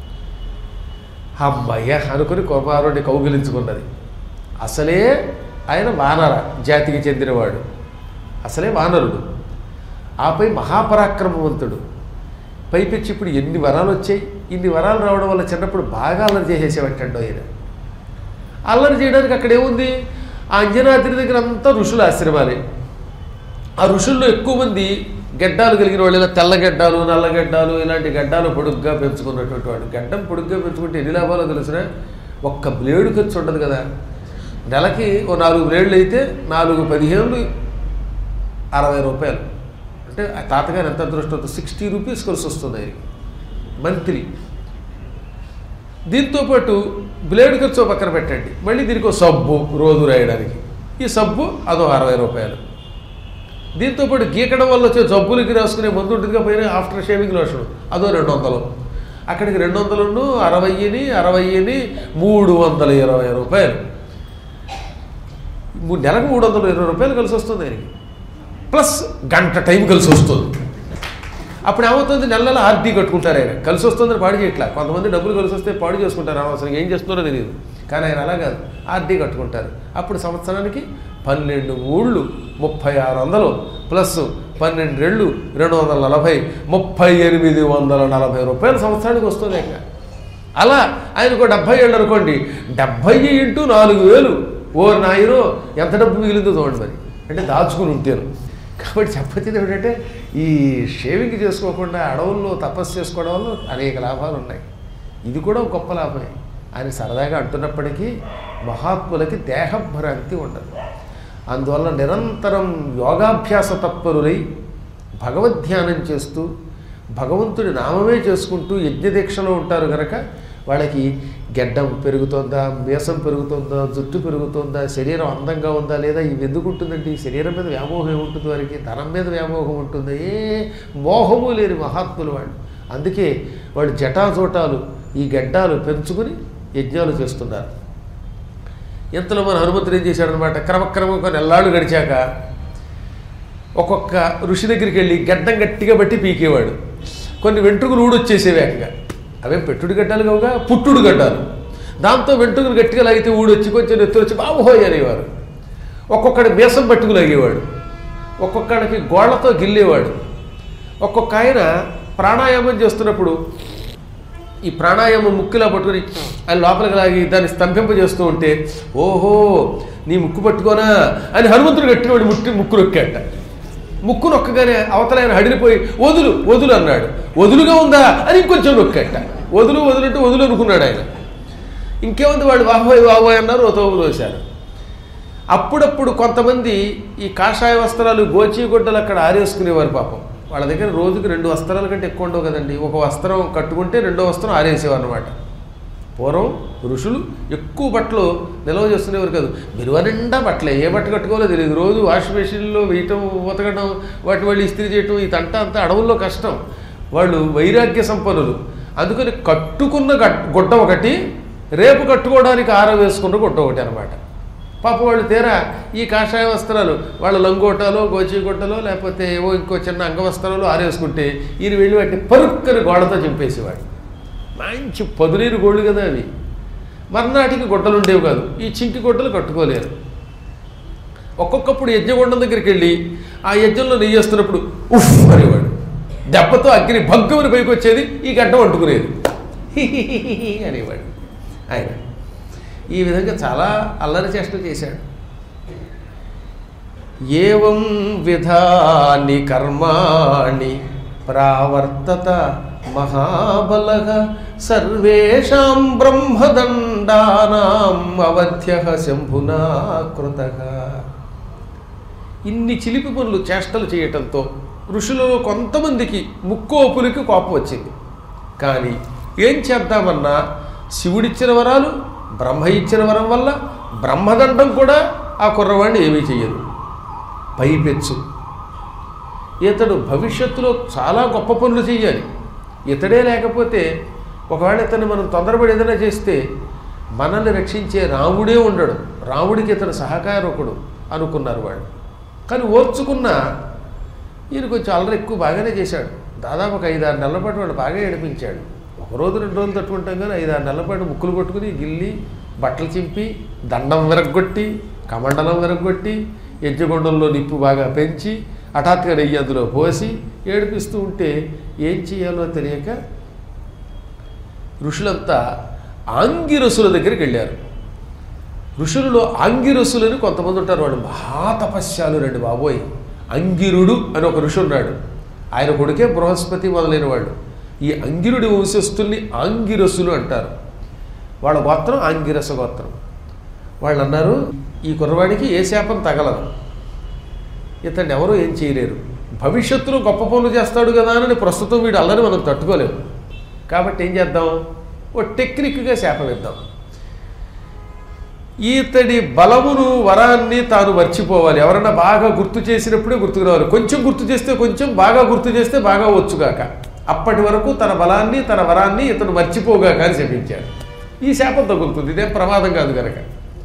అమ్మయ్య అనుకుని కుమారుడిని కౌగిలించుకున్నది అసలే ఆయన వానర జాతికి చెందినవాడు అసలే వానరుడు ఆపై మహాపరాక్రమవంతుడు పైపెచ్చి ఇప్పుడు ఎన్ని వరాలు వచ్చాయి ఇన్ని వరాలు రావడం వల్ల చిన్నప్పుడు బాగా అల్లరి చేసేసేవట్టండు ఆయన అల్లరి చేయడానికి అక్కడ ఏముంది ఆ అంజనాద్రి దగ్గర అంతా ఋషుల ఆశ్రమాలే ఆ ఋషుల్లో ఎక్కువ మంది గడ్డాలు కలిగిన వాళ్ళు ఇలా తెల్ల గడ్డాలు నల్ల గడ్డాలు ఇలాంటి గడ్డాలు పొడుగ్గా పెంచుకున్నటువంటి వాడు గడ్డం పొడుగ్గా పెంచుకుంటే ఎన్ని లాభాలో తెలిసిన ఒక్క బ్లేడు ఖర్చు ఉండదు కదా నెలకి ఓ నాలుగు బ్లేడ్లు అయితే నాలుగు పదిహేనులు అరవై రూపాయలు అంటే ఆ తాతగారు ఎంత అదృష్టం సిక్స్టీ రూపీస్ కలిసి వస్తుంది ఆయనకి మంత్లీ దీంతోపాటు బ్లేడ్ ఖర్చు ఓ పక్కన పెట్టండి మళ్ళీ దీనికి ఒక సబ్బు రోజు రాయడానికి ఈ సబ్బు అదో అరవై రూపాయలు దీంతోపాటు గీకడం వల్ల వచ్చే జబ్బులకి రాసుకునే మందు ఉంటుందిగా పైన ఆఫ్టర్ షేవింగ్ లోషన్ అదో రెండు వందలు అక్కడికి రెండు వందలను అరవైని అరవైని మూడు వందల ఇరవై రూపాయలు మూడు నెలకు మూడు వందల ఇరవై రూపాయలు కలిసి వస్తుంది ఆయనకి ప్లస్ గంట టైం కలిసి వస్తుంది అప్పుడు ఏమవుతుంది నెల నెల ఆర్డీ కట్టుకుంటారు ఆయన కలిసి వస్తుందని పాడు చేయట్లా కొంతమంది డబ్బులు కలిసి వస్తే పాడు చేసుకుంటారు అనవసరం ఏం చేస్తున్నారో తెలియదు కానీ ఆయన అలా కాదు ఆర్డీ కట్టుకుంటారు అప్పుడు సంవత్సరానికి పన్నెండు మూళ్ళు ముప్పై ఆరు వందలు ప్లస్ పన్నెండు రెళ్ళు రెండు వందల నలభై ముప్పై ఎనిమిది వందల నలభై రూపాయలు సంవత్సరానికి వస్తుంది ఇంకా అలా ఆయనకు డెబ్భై ఏళ్ళు అనుకోండి డెబ్భై ఇంటూ నాలుగు వేలు ఓ నాయనో ఎంత డబ్బు మిగిలిందో చూడండి మరి అంటే దాచుకుని ఉంటాను కాబట్టి చెప్పొచ్చేది ఏమిటంటే ఈ షేవింగ్ చేసుకోకుండా అడవుల్లో తపస్సు చేసుకోవడం వల్ల అనేక లాభాలు ఉన్నాయి ఇది కూడా ఒక గొప్ప లాభమే ఆయన సరదాగా అంటున్నప్పటికీ మహాత్ములకి దేహభ్రాంతి ఉండదు అందువల్ల నిరంతరం యోగాభ్యాస తత్పరులై భగవద్ధ్యానం చేస్తూ భగవంతుడి నామమే చేసుకుంటూ యజ్ఞదీక్షలో ఉంటారు కనుక వాళ్ళకి గెడ్డం పెరుగుతోందా మీసం పెరుగుతోందా జుట్టు పెరుగుతోందా శరీరం అందంగా ఉందా లేదా ఇవి ఎందుకు ఉంటుందండి ఈ శరీరం మీద వ్యామోహం ఏముంటుంది వారికి ధనం మీద వ్యామోహం ఉంటుంది ఏ మోహము లేని మహాత్ములు వాళ్ళు అందుకే వాళ్ళు జటాజోటాలు ఈ గెడ్డాలు పెంచుకుని యజ్ఞాలు చేస్తున్నారు ఇంతలో మన హనుమంతుడు ఏం చేశాడనమాట క్రమక్రమం కొన్ని నెల్లాళ్ళు గడిచాక ఒక్కొక్క ఋషి దగ్గరికి వెళ్ళి గడ్డం గట్టిగా బట్టి పీకేవాడు కొన్ని వెంట్రుకలు ఊడొచ్చేసేవి ఏకంగా అవే పెట్టుడు గడ్డాలు కావుగా పుట్టుడు గడ్డాలు దాంతో వెంట్రుకలు గట్టిగా లాగితే ఊడొచ్చి కొంచెం నెత్తులు వచ్చి బాబోయ్ అనేవారు ఒక్కొక్కడి మీసం పట్టుకు లాగేవాడు ఒక్కొక్కడికి గోళ్లతో గిల్లేవాడు ఒక్కొక్క ఆయన ప్రాణాయామం చేస్తున్నప్పుడు ఈ ప్రాణాయామం ముక్కులా పట్టుకుని ఆయన లోపలికి లాగి దాన్ని స్తంభింపజేస్తూ ఉంటే ఓహో నీ ముక్కు పట్టుకోనా అని హనుమంతుడు కట్టినవాడు ముట్టి ముక్కు నొక్కాట ముక్కు నొక్కగానే అవతల ఆయన హడిలిపోయి వదులు వదులు అన్నాడు వదులుగా ఉందా అని ఇంకొంచెం నొక్కాట వదులు వదులుంటే వదులు అనుకున్నాడు ఆయన ఇంకేముంది వాళ్ళు వాహోయ్ వాహోయ్ అన్నారు ఓ తోపు తోశారు అప్పుడప్పుడు కొంతమంది ఈ కాషాయ వస్త్రాలు గోచి గుడ్డలు అక్కడ ఆరేసుకునేవారు పాపం వాళ్ళ దగ్గర రోజుకి రెండు వస్త్రాల కంటే ఎక్కువ ఉండవు కదండి ఒక వస్త్రం కట్టుకుంటే రెండో వస్త్రం ఆరేసేవారు అనమాట పూర్వం ఋషులు ఎక్కువ బట్టలు నిల్వ చేస్తునేవారు కాదు విలువ నిండా బట్టలే ఏ బట్ట కట్టుకోవాలో తెలియదు రోజు వాష్ మెషిన్లో వేయటం ఉతకడం వాటి వాళ్ళు ఇస్త్రీ చేయటం ఈ తంట అంతా అడవుల్లో కష్టం వాళ్ళు వైరాగ్య సంపన్నులు అందుకని కట్టుకున్న గట్- గుడ్డ ఒకటి రేపు కట్టుకోవడానికి ఆర వేసుకున్న గుడ్డ ఒకటి అనమాట పాప వాళ్ళు తీరా ఈ కాషాయ వస్త్రాలు వాళ్ళ లంగోటాలో గోచీగుట్టలో లేకపోతే ఏవో ఇంకో చిన్న అంగవస్త్రాలు ఆరేసుకుంటే ఈయన వెళ్ళి వాటిని పరుక్కని గోడతో చింపేసేవాడు మంచి పదునీరు గోళ్ళు కదా అవి మర్నాటికి గుడ్డలు ఉండేవి కాదు ఈ చింకి గుడ్డలు కట్టుకోలేరు ఒక్కొక్కప్పుడు యజ్ఞగుండం దగ్గరికి వెళ్ళి ఆ యజ్ఞంలో నెయ్యి వేస్తున్నప్పుడు ఉఫ్ అనేవాడు దెబ్బతో అగ్ని భగ్గుమని పైకి వచ్చేది ఈ గడ్డ వండుకునేది అనేవాడు ఆయన ఈ విధంగా చాలా అల్లరి చేష్టలు చేశాడు ఏం విధాని కర్మాణి ప్రావర్తత మహాబలగ సర్వేషాం బ్రహ్మదండానాం అవధ్య శంభునా కృతగా ఇన్ని చిలిపి పనులు చేష్టలు చేయటంతో ఋషులలో కొంతమందికి ముక్కోపులకి కోపం వచ్చింది కానీ ఏం చేద్దామన్నా శివుడిచ్చిన వరాలు బ్రహ్మ ఇచ్చిన వరం వల్ల బ్రహ్మదండం కూడా ఆ కుర్రవాడిని ఏమీ చెయ్యదు పైపెచ్చు ఇతడు భవిష్యత్తులో చాలా గొప్ప పనులు చేయాలి ఇతడే లేకపోతే ఒకవేళ ఇతన్ని మనం తొందరపడి ఏదైనా చేస్తే మనల్ని రక్షించే రాముడే ఉండడు రాముడికి ఇతడు సహకారకుడు అనుకున్నారు వాళ్ళు కానీ ఓర్చుకున్న ఈయన కొంచెం అల్లరి ఎక్కువ బాగానే చేశాడు దాదాపు ఒక ఐదారు నెలల పాటు వాడు బాగా ఏడిపించాడు ఒక రోజు రెండు రోజులు తట్టుకుంటాం కానీ ఐదారు నెలల పాటు ముక్కులు కొట్టుకుని గిల్లి బట్టలు చింపి దండం విరగొట్టి కమండలం విరగొట్టి ఎజ్జగొండంలో నిప్పు బాగా పెంచి హఠాత్తుగా నెయ్యి అందులో పోసి ఏడిపిస్తూ ఉంటే ఏం చేయాలో తెలియక ఋషులంతా ఆంగిరసుల దగ్గరికి వెళ్ళారు ఋషులలో ఆంగిరసులని కొంతమంది ఉంటారు వాళ్ళు మహాతపస్యాలు రండి బాబోయ్ అంగిరుడు అని ఒక ఋషి ఉన్నాడు ఆయన కొడుకే బృహస్పతి మొదలైన వాళ్ళు ఈ అంగిరుడి వంశస్థుల్ని ఆంగిరసులు అంటారు వాళ్ళ గోత్రం ఆంగిరస గోత్రం వాళ్ళు అన్నారు ఈ కుర్రవాడికి ఏ శాపం తగలదు ఇతన్ని ఎవరూ ఏం చేయలేరు భవిష్యత్తులో గొప్ప పనులు చేస్తాడు కదా అని ప్రస్తుతం వీడు అల్లని మనం తట్టుకోలేము కాబట్టి ఏం చేద్దాం ఓ టెక్నిక్గా శాపం ఇద్దాం ఈతడి బలమును వరాన్ని తాను మర్చిపోవాలి ఎవరన్నా బాగా గుర్తు చేసినప్పుడే గుర్తుకు రావాలి కొంచెం గుర్తు చేస్తే కొంచెం బాగా గుర్తు చేస్తే బాగా వచ్చుగాక అప్పటి వరకు తన బలాన్ని తన వరాన్ని ఇతడు మర్చిపోగాక అని శపించాడు ఈ శాపం తగులుతుంది ఇదేం ప్రమాదం కాదు కనుక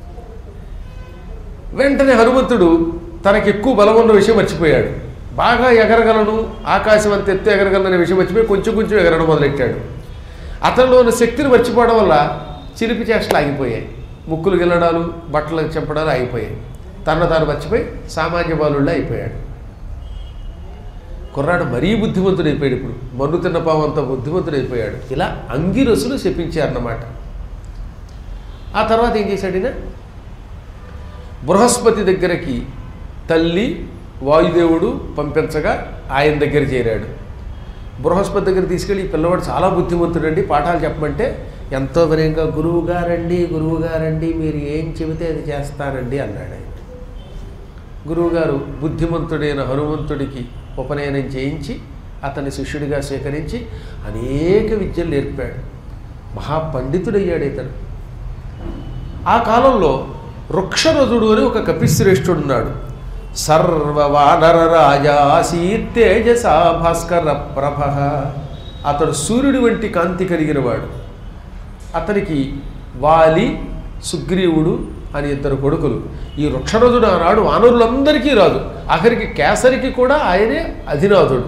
వెంటనే హనుమంతుడు తనకి ఎక్కువ బలం ఉన్న విషయం మర్చిపోయాడు బాగా ఎగరగలను ఆకాశం అంత ఎత్తు ఎగరగలను అనే విషయం మర్చిపోయి కొంచెం కొంచెం ఎగరడం మొదలెట్టాడు అతనిలో ఉన్న శక్తిని మర్చిపోవడం వల్ల చిలిపి చేష్టలు ఆగిపోయాయి ముక్కులు గిల్లడాలు బట్టలు చెంపడాలు ఆగిపోయాయి తన తాను మర్చిపోయి సామాన్య బాలుళ్ళ అయిపోయాడు కుర్రాడు మరీ బుద్ధిమంతుడు అయిపోయాడు ఇప్పుడు మన్ను తిన్న పాము అంత బుద్ధిమంతుడు అయిపోయాడు ఇలా అంగిరసులు శపించారన్నమాట ఆ తర్వాత ఏం చేశాడు ఈయన బృహస్పతి దగ్గరికి తల్లి వాయుదేవుడు పంపించగా ఆయన దగ్గర చేరాడు బృహస్పతి దగ్గర తీసుకెళ్ళి ఈ పిల్లవాడు చాలా బుద్ధిమంతుడండి పాఠాలు చెప్పమంటే ఎంతో వినయంగా గురువు గారండి గురువు గారండి మీరు ఏం చెబితే అది చేస్తానండి అన్నాడు ఆయన గురువుగారు బుద్ధిమంతుడైన హనుమంతుడికి ఉపనయనం చేయించి అతన్ని శిష్యుడిగా స్వీకరించి అనేక విద్యలు నేర్పాడు మహాపండితుడయ్యాడు ఇతడు ఆ కాలంలో వృక్షరథుడు అని ఒక కపిశ్రేష్ఠుడు ఉన్నాడు సర్వవానర రాజాసీ తేజసా భాస్కర ప్రభ అతడు సూర్యుడి వంటి కాంతి కలిగిన వాడు అతనికి వాలి సుగ్రీవుడు అని ఇద్దరు కొడుకులు ఈ వృక్షరథుడు ఆనాడు వానరులందరికీ రాదు ఆఖరికి కేసరికి కూడా ఆయనే అధినాథుడు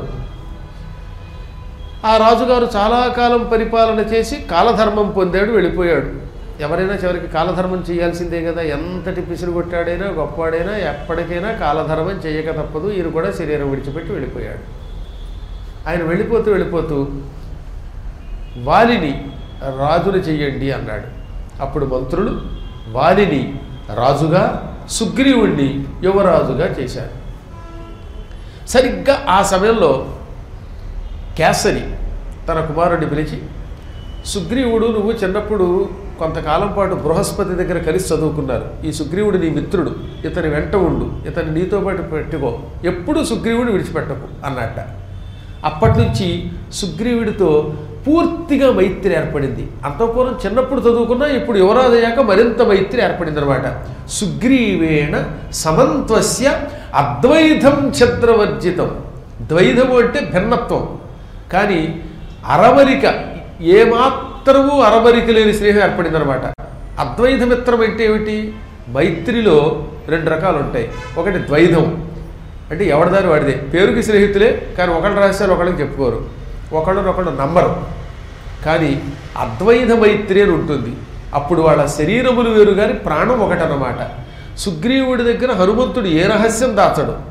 ఆ రాజుగారు చాలా కాలం పరిపాలన చేసి కాలధర్మం పొందాడు వెళ్ళిపోయాడు ఎవరైనా చివరికి కాలధర్మం చేయాల్సిందే కదా ఎంతటి పిసిరు కొట్టాడైనా గొప్పవాడైనా ఎప్పటికైనా కాలధర్మం చేయక తప్పదు ఈయన కూడా శరీరం విడిచిపెట్టి వెళ్ళిపోయాడు ఆయన వెళ్ళిపోతూ వెళ్ళిపోతూ వాలిని రాజును చెయ్యండి అన్నాడు అప్పుడు మంత్రులు వాలిని రాజుగా సుగ్రీవుణ్ణి యువరాజుగా చేశారు సరిగ్గా ఆ సమయంలో కేసరి తన కుమారుడిని పిలిచి సుగ్రీవుడు నువ్వు చిన్నప్పుడు కొంతకాలం పాటు బృహస్పతి దగ్గర కలిసి చదువుకున్నారు ఈ సుగ్రీవుడు నీ మిత్రుడు ఇతని వెంట ఉండు ఇతని నీతో పాటు పెట్టుకో ఎప్పుడు సుగ్రీవుడు విడిచిపెట్టకు అన్నట్ట అప్పటి నుంచి సుగ్రీవుడితో పూర్తిగా మైత్రి ఏర్పడింది అంతఃపూర్వం చిన్నప్పుడు చదువుకున్నా ఇప్పుడు యువరాజు అయ్యాక మరింత మైత్రి ఏర్పడింది అనమాట సుగ్రీవేణ సమంత్వస్య అద్వైతం ఛద్రవర్జితం ద్వైధము అంటే భిన్నత్వం కానీ అరమరిక ఏమాత్రము అరమరిక లేని స్నేహం ఏర్పడిందనమాట అద్వైత మిత్రం అంటే ఏమిటి మైత్రిలో రెండు రకాలు ఉంటాయి ఒకటి ద్వైధం అంటే ఎవరిదారి వాడిదే పేరుకి స్నేహితులే కానీ ఒకళ్ళు రహస్యాలు ఒకళ్ళకి చెప్పుకోరు ఒకళ్ళనొకళ్ళు నమ్మరు కానీ అద్వైత మైత్రి అని ఉంటుంది అప్పుడు వాళ్ళ శరీరములు వేరు కానీ ప్రాణం ఒకటన్నమాట సుగ్రీవుడి దగ్గర హనుమంతుడు ఏ రహస్యం దాచడు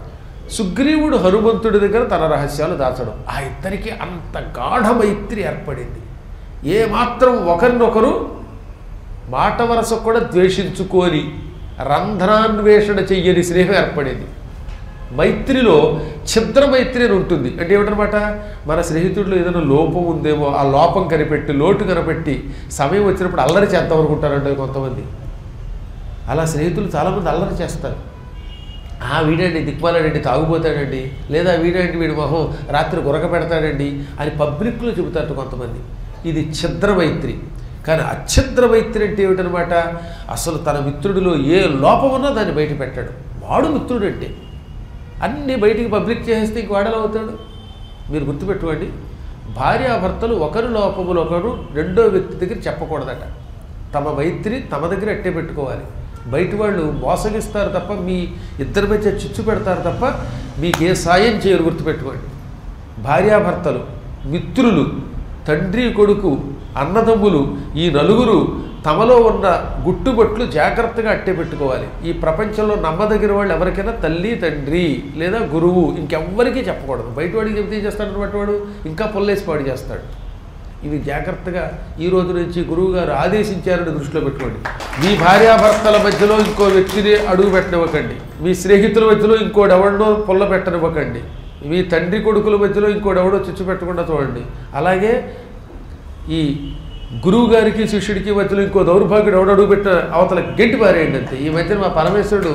సుగ్రీవుడు హనుమంతుడి దగ్గర తన రహస్యాలు దాచడం ఆ ఇద్దరికి అంత గాఢ మైత్రి ఏర్పడింది ఏ మాత్రం ఒకరినొకరు మాట వరస కూడా ద్వేషించుకొని రంధ్రాన్వేషణ చెయ్యని స్నేహం ఏర్పడింది మైత్రిలో ఛిద్ర మైత్రి అని ఉంటుంది అంటే ఏమిటనమాట మన స్నేహితుడిలో ఏదైనా లోపం ఉందేమో ఆ లోపం కనిపెట్టి లోటు కనిపెట్టి సమయం వచ్చినప్పుడు అల్లరి చేద్దాం అనుకుంటారంటే కొంతమంది అలా స్నేహితులు చాలామంది అల్లరి చేస్తారు ఆ వీడండి దిక్మాలాడండి తాగుపోతాడండి లేదా వీడండి వీడి మొహం రాత్రి గురక పెడతాడండి అని పబ్లిక్లో చెబుతారు కొంతమంది ఇది ఛిద్ర మైత్రి కానీ అఛిద్ర మైత్రి అంటే ఏమిటనమాట అసలు తన మిత్రుడిలో ఏ లోపం ఉన్నా దాన్ని బయట పెట్టాడు వాడు మిత్రుడు అంటే అన్నీ బయటికి పబ్లిక్ చేసేస్తే ఇంక వాడలా అవుతాడు మీరు గుర్తుపెట్టుకోండి భార్యాభర్తలు ఒకరి లోపములు ఒకరు రెండో వ్యక్తి దగ్గర చెప్పకూడదట తమ మైత్రి తమ దగ్గర అట్టే పెట్టుకోవాలి బయట వాళ్ళు మోసగిస్తారు తప్ప మీ ఇద్దరి మధ్య చిచ్చు పెడతారు తప్ప మీకు ఏ సాయం చేయరు గుర్తుపెట్టుకోండి భార్యాభర్తలు మిత్రులు తండ్రి కొడుకు అన్నదమ్ములు ఈ నలుగురు తమలో ఉన్న గుట్టుబట్లు జాగ్రత్తగా అట్టే పెట్టుకోవాలి ఈ ప్రపంచంలో నమ్మదగిన వాళ్ళు ఎవరికైనా తల్లి తండ్రి లేదా గురువు ఇంకెవ్వరికీ చెప్పకూడదు బయట వాడికి చెప్తే ఏం చేస్తాడు వాడు ఇంకా పొల్లేసి పాడు చేస్తాడు ఇవి జాగ్రత్తగా ఈ రోజు నుంచి గురువు గారు ఆదేశించారని దృష్టిలో పెట్టుకోండి మీ భార్యాభర్తల మధ్యలో ఇంకో వ్యక్తిని అడుగు పెట్టనివ్వకండి మీ స్నేహితుల మధ్యలో ఇంకోటి ఎవరినో పొల్ల పెట్టనివ్వకండి మీ తండ్రి కొడుకుల మధ్యలో ఇంకోటి ఎవడో చిచ్చు పెట్టకుండా చూడండి అలాగే ఈ గురువు గారికి శిష్యుడికి మధ్యలో ఇంకో దౌర్భాగ్యుడు ఎవడు అడుగు పెట్టిన అవతల గెంటి పారేయండి అంతే ఈ మధ్యన మా పరమేశ్వరుడు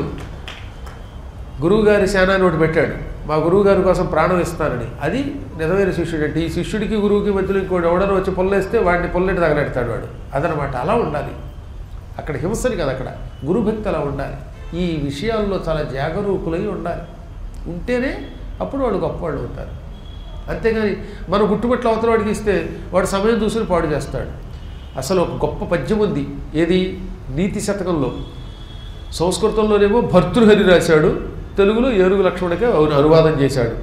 గురువుగారి శానాన్ని ఒకటి పెట్టాడు మా గురువు గారి కోసం ప్రాణం ఇస్తానని అది నిజమైన శిష్యుడు అంటే ఈ శిష్యుడికి గురువుకి మధ్యలో ఇంకోటి ఎవడనో వచ్చి పొల్లేస్తే వాడిని పొల్లెటి తగలెడతాడు వాడు అదనమాట అలా ఉండాలి అక్కడ హింసని కదా అక్కడ గురుభక్తి అలా ఉండాలి ఈ విషయాల్లో చాలా జాగరూకులై ఉండాలి ఉంటేనే అప్పుడు వాళ్ళు గొప్పవాళ్ళు అవుతారు అంతేగాని మన గుట్టుబట్ల అవతల వాడికి ఇస్తే వాడు సమయం చూసుకుని పాడు చేస్తాడు అసలు ఒక గొప్ప పద్యం ఉంది ఏది నీతి శతకంలో సంస్కృతంలోనేమో భర్తృహరి రాశాడు తెలుగులో ఏనుగు లక్ష్మణకే అవును అనువాదం చేశాడు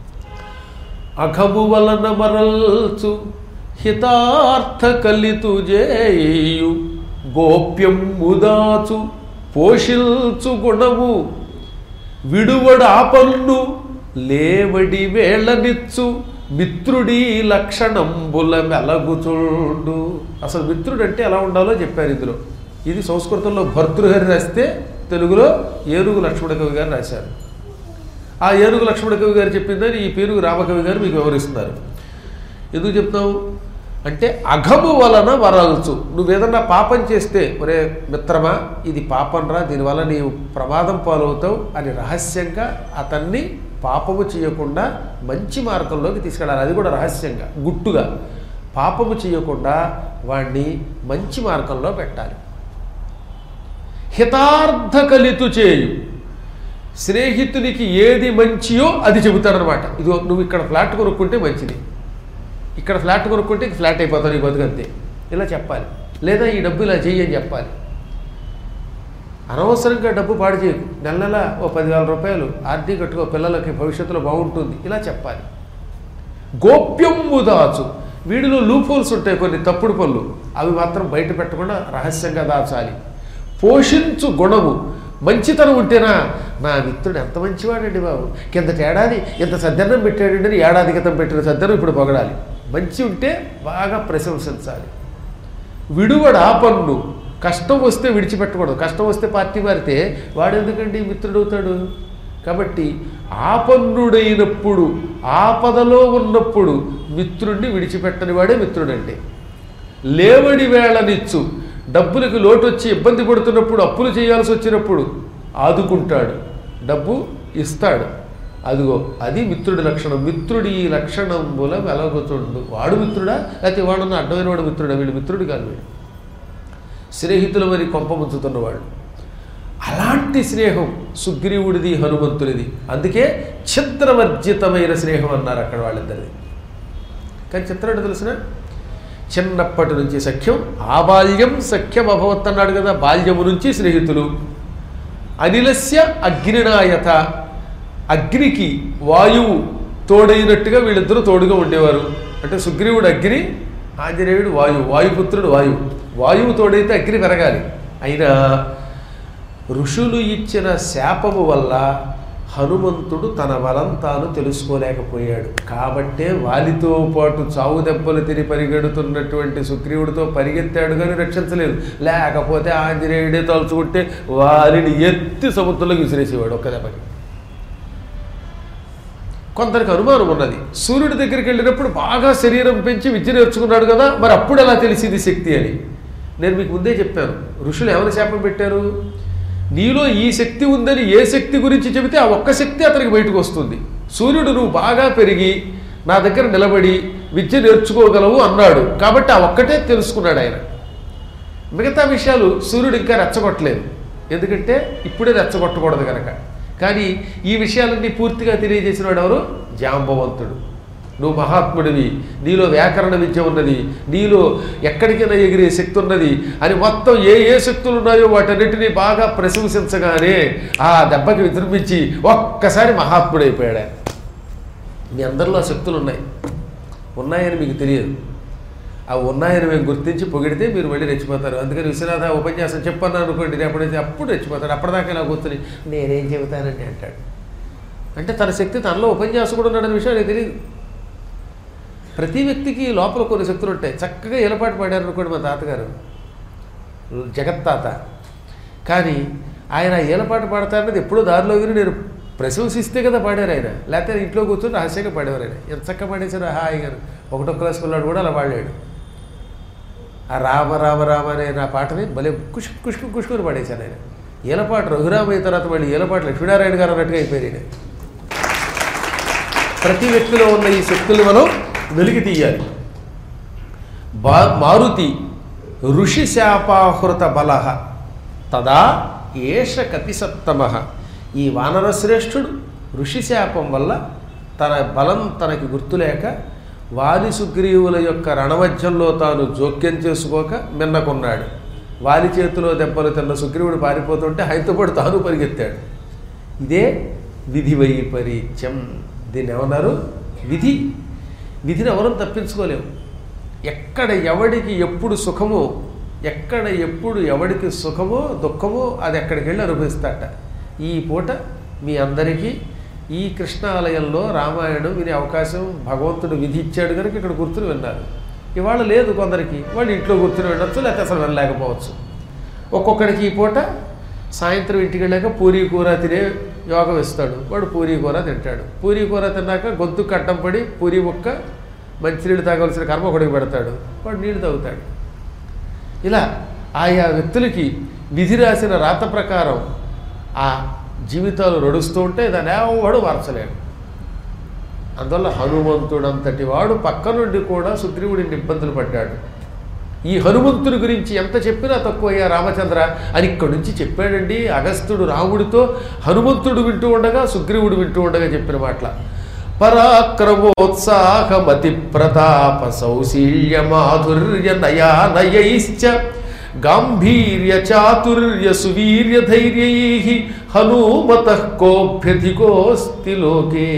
అఘము వలన మరల్చు హితార్థ కలితు జేయు గోప్యం ముదాచు పోషిల్చు గుణము విడువడాపన్ను లేవడి వేళనిచ్చు మిత్రుడి లక్షణంబుల మెలగుచుండు అసలు మిత్రుడు అంటే ఎలా ఉండాలో చెప్పారు ఇందులో ఇది సంస్కృతంలో భర్తృహరి రాస్తే తెలుగులో ఏనుగు లక్ష్మణ కవి గారు రాశారు ఆ ఏనుగు లక్ష్మణ కవి గారు చెప్పిందని ఈ పేరుగు రామకవి గారు మీకు వివరిస్తున్నారు ఎందుకు చెప్తావు అంటే అఘము వలన వరల్చు నువ్వేదన్నా పాపం చేస్తే ఒరే మిత్రమా ఇది పాపంరా దీనివల్ల నీవు ప్రమాదం పాలవుతావు అని రహస్యంగా అతన్ని పాపము చేయకుండా మంచి మార్గంలోకి తీసుకెళ్ళాలి అది కూడా రహస్యంగా గుట్టుగా పాపము చేయకుండా వాణ్ణి మంచి మార్గంలో పెట్టాలి హితార్థ కలితు చేయు స్నేహితునికి ఏది మంచియో అది చెబుతారనమాట ఇదిగో నువ్వు ఇక్కడ ఫ్లాట్ కొనుక్కుంటే మంచిది ఇక్కడ ఫ్లాట్ కొనుక్కుంటే ఇంక ఫ్లాట్ అయిపోతావు నీ బతుకంతే ఇలా చెప్పాలి లేదా ఈ డబ్బు ఇలా చెయ్యి అని చెప్పాలి అనవసరంగా డబ్బు పాడు చేయకు నెల నెల ఓ పదివేల రూపాయలు ఆర్డీ కట్టుకో పిల్లలకి భవిష్యత్తులో బాగుంటుంది ఇలా చెప్పాలి గోప్యము దాచు వీడిలో లూఫోల్స్ ఉంటాయి కొన్ని తప్పుడు పనులు అవి మాత్రం బయట పెట్టకుండా రహస్యంగా దాచాలి పోషించు గుణము మంచితనం ఉంటేనా నా మిత్రుడు ఎంత మంచివాడండి బాబు కిందటి ఏడాది ఇంత సద్దన్నం పెట్టాడండి అని ఏడాది క్రితం పెట్టిన సద్దన్నం ఇప్పుడు పొగడాలి మంచి ఉంటే బాగా ప్రశంసించాలి విడువడు ఆపన్ను కష్టం వస్తే విడిచిపెట్టకూడదు కష్టం వస్తే పార్టీ మారితే వాడు ఎందుకండి మిత్రుడు అవుతాడు కాబట్టి ఆపన్నుడైనప్పుడు ఆపదలో ఉన్నప్పుడు మిత్రుడిని విడిచిపెట్టని వాడే మిత్రుడంటే లేవడి వేళనిచ్చు డబ్బులకు లోటు వచ్చి ఇబ్బంది పడుతున్నప్పుడు అప్పులు చేయాల్సి వచ్చినప్పుడు ఆదుకుంటాడు డబ్బు ఇస్తాడు అదిగో అది మిత్రుడి లక్షణం మిత్రుడి ఈ లక్షణంబుల వెలగుతుండు వాడు మిత్రుడా లేకపోతే వాడున్న అడ్డమైన వాడు మిత్రుడా వీడు మిత్రుడు కాదు వీడు స్నేహితుల మరి కొంప ముంచుతున్నవాడు అలాంటి స్నేహం సుగ్రీవుడిది హనుమంతుడిది అందుకే ఛిద్రవర్జితమైన స్నేహం అన్నారు అక్కడ వాళ్ళిద్దరిది కానీ చిత్రం తెలిసిన చిన్నప్పటి నుంచి సఖ్యం ఆ బాల్యం సఖ్యం అభవత్ అన్నాడు కదా బాల్యము నుంచి స్నేహితులు అనిలస్య అగ్నినాయత అగ్నికి వాయువు తోడైనట్టుగా వీళ్ళిద్దరూ తోడుగా ఉండేవారు అంటే సుగ్రీవుడు అగ్ని ఆంజనేయుడు వాయువు వాయుపుత్రుడు వాయువు వాయువు తోడైతే అగ్ని పెరగాలి అయినా ఋషులు ఇచ్చిన శాపము వల్ల హనుమంతుడు తన బలం తాను తెలుసుకోలేకపోయాడు కాబట్టే వాలితో పాటు చావు దెబ్బలు తిని పరిగెడుతున్నటువంటి సుగ్రీవుడితో పరిగెత్తాడు కానీ రక్షించలేదు లేకపోతే ఆంజనేయుడే తలుచుకుంటే వారిని ఎత్తి సముద్రంలోకి విసిరేసేవాడు ఒక్క దెబ్బకి కొందరికి అనుమానం ఉన్నది సూర్యుడి దగ్గరికి వెళ్ళినప్పుడు బాగా శరీరం పెంచి విద్య నేర్చుకున్నాడు కదా మరి అప్పుడు ఎలా తెలిసింది శక్తి అని నేను మీకు ముందే చెప్పాను ఋషులు ఏమైనా శాపం పెట్టారు నీలో ఈ శక్తి ఉందని ఏ శక్తి గురించి చెబితే ఆ ఒక్క శక్తి అతనికి బయటకు వస్తుంది సూర్యుడు నువ్వు బాగా పెరిగి నా దగ్గర నిలబడి విద్య నేర్చుకోగలవు అన్నాడు కాబట్టి ఆ ఒక్కటే తెలుసుకున్నాడు ఆయన మిగతా విషయాలు సూర్యుడు ఇంకా రెచ్చగొట్టలేదు ఎందుకంటే ఇప్పుడే రెచ్చగొట్టకూడదు కనుక కానీ ఈ విషయాలన్నీ పూర్తిగా తెలియజేసిన వాడు ఎవరు జాంబవంతుడు నువ్వు మహాత్ముడివి నీలో వ్యాకరణ విద్య ఉన్నది నీలో ఎక్కడికైనా ఎగిరే శక్తి ఉన్నది అని మొత్తం ఏ ఏ శక్తులు ఉన్నాయో వాటన్నిటినీ బాగా ప్రశంసించగానే ఆ దెబ్బకి విజృంభించి ఒక్కసారి మహాత్ముడైపోయాడు ఆయన మీ అందరిలో ఆ శక్తులు ఉన్నాయి ఉన్నాయని మీకు తెలియదు ఆ ఉన్నాయని మేము గుర్తించి పొగిడితే మీరు మళ్ళీ రెచ్చిపోతారు అందుకని విశ్వనాథ ఉపన్యాసం చెప్పన్నాను అనుకోండి రేపటి నుంచి అప్పుడు రెచ్చిపోతాడు అప్పటిదాకా ఇలా కూర్చొని నేనేం చెబుతానండి అంటాడు అంటే తన శక్తి తనలో ఉపన్యాసం కూడా ఉన్నాడనే విషయం నాకు తెలియదు ప్రతి వ్యక్తికి లోపల కొన్ని శక్తులు ఉంటాయి చక్కగా ఏలపాటు పాడారు అనుకోండి మా తాతగారు జగత్తాత కానీ ఆయన ఏలపాటు పాడతారనేది ఎప్పుడూ దారిలో విని నేను ప్రశంసిస్తే కదా పాడారు ఆయన లేకపోతే ఇంట్లో కూర్చొని రహస్యంగా పాడేవారు ఆయన ఎంత చక్కగా పాడేశారు హాయిగా ఒకటో క్లాస్ పిల్లాడు కూడా అలా పాడాడు ఆ రామ రామ రామ అనే నా పాటని భలే కుష్ కుష్కు కుష్కుని పాడేశాను ఆయన ఏలపాటు రఘురామయ్య తర్వాత మళ్ళీ ఏలపాటు లక్ష్మీనారాయణ గారు అన్నట్టుగా అయిపోయారు ఈయన. ప్రతి వ్యక్తిలో ఉన్న ఈ శక్తుల్ని మనం వెలికి తీయాలి బా మారుతి ఋషి శాపాహృత బల తదా ఏష కపిసత్తమ ఈ వానరశ్రేష్ఠుడు ఋషి శాపం వల్ల తన బలం తనకి గుర్తులేక వాలి సుగ్రీవుల యొక్క రణమధ్యంలో తాను జోక్యం చేసుకోక మిన్నకున్నాడు వాలి చేతిలో దెబ్బలు తిన్న సుగ్రీవుడు పారిపోతుంటే ఆయనతో పాటు తాను పరిగెత్తాడు ఇదే విధి వైపరీత్యం దీన్ని ఏమన్నారు విధి విధిని ఎవరూ తప్పించుకోలేము ఎక్కడ ఎవడికి ఎప్పుడు సుఖమో ఎక్కడ ఎప్పుడు ఎవడికి సుఖమో దుఃఖమో అది ఎక్కడికి వెళ్ళి అనుభవిస్తాట ఈ పూట మీ అందరికీ ఈ కృష్ణాలయంలో రామాయణం వినే అవకాశం భగవంతుడు విధి ఇచ్చాడు కనుక ఇక్కడ కూర్చుని విన్నారు ఇవాళ లేదు కొందరికి వాళ్ళు ఇంట్లో కూర్చుని వినొచ్చు లేకపోతే అసలు వినలేకపోవచ్చు ఒక్కొక్కడికి ఈ పూట సాయంత్రం ఇంటికి వెళ్ళాక పూరీ కూర తినే యోగం ఇస్తాడు వాడు పూరీ కూర తింటాడు పూరీ కూర తిన్నాక గొంతు కట్టం పడి పూరీ ముక్క మంచినీళ్ళు తాగవలసిన కర్మ ఒకడికి పెడతాడు వాడు నీళ్ళు తాగుతాడు ఇలా ఆయా వ్యక్తులకి విధి రాసిన రాత ప్రకారం ఆ జీవితాలు నడుస్తూ ఉంటే దాన్ని ఎవడు మార్చలేడు అందువల్ల హనుమంతుడంతటి వాడు పక్క నుండి కూడా సుగ్రీవుడిని ఇబ్బందులు పడ్డాడు ఈ హనుమంతుడి గురించి ఎంత చెప్పినా తక్కువయ్యా రామచంద్ర అని ఇక్కడి నుంచి చెప్పాడండి అగస్త్యుడు రాముడితో హనుమంతుడు వింటూ ఉండగా సుగ్రీవుడు వింటూ ఉండగా చెప్పిన మాటల పరాక్రమోత్సాహమతి ప్రతాప సౌశీల్య మాధుర్య నయానయైశ్చ గాంభీర్య చాతుర్య సువీర్య ధైర్యై హనుమత కోభ్యధికోస్తి లోకే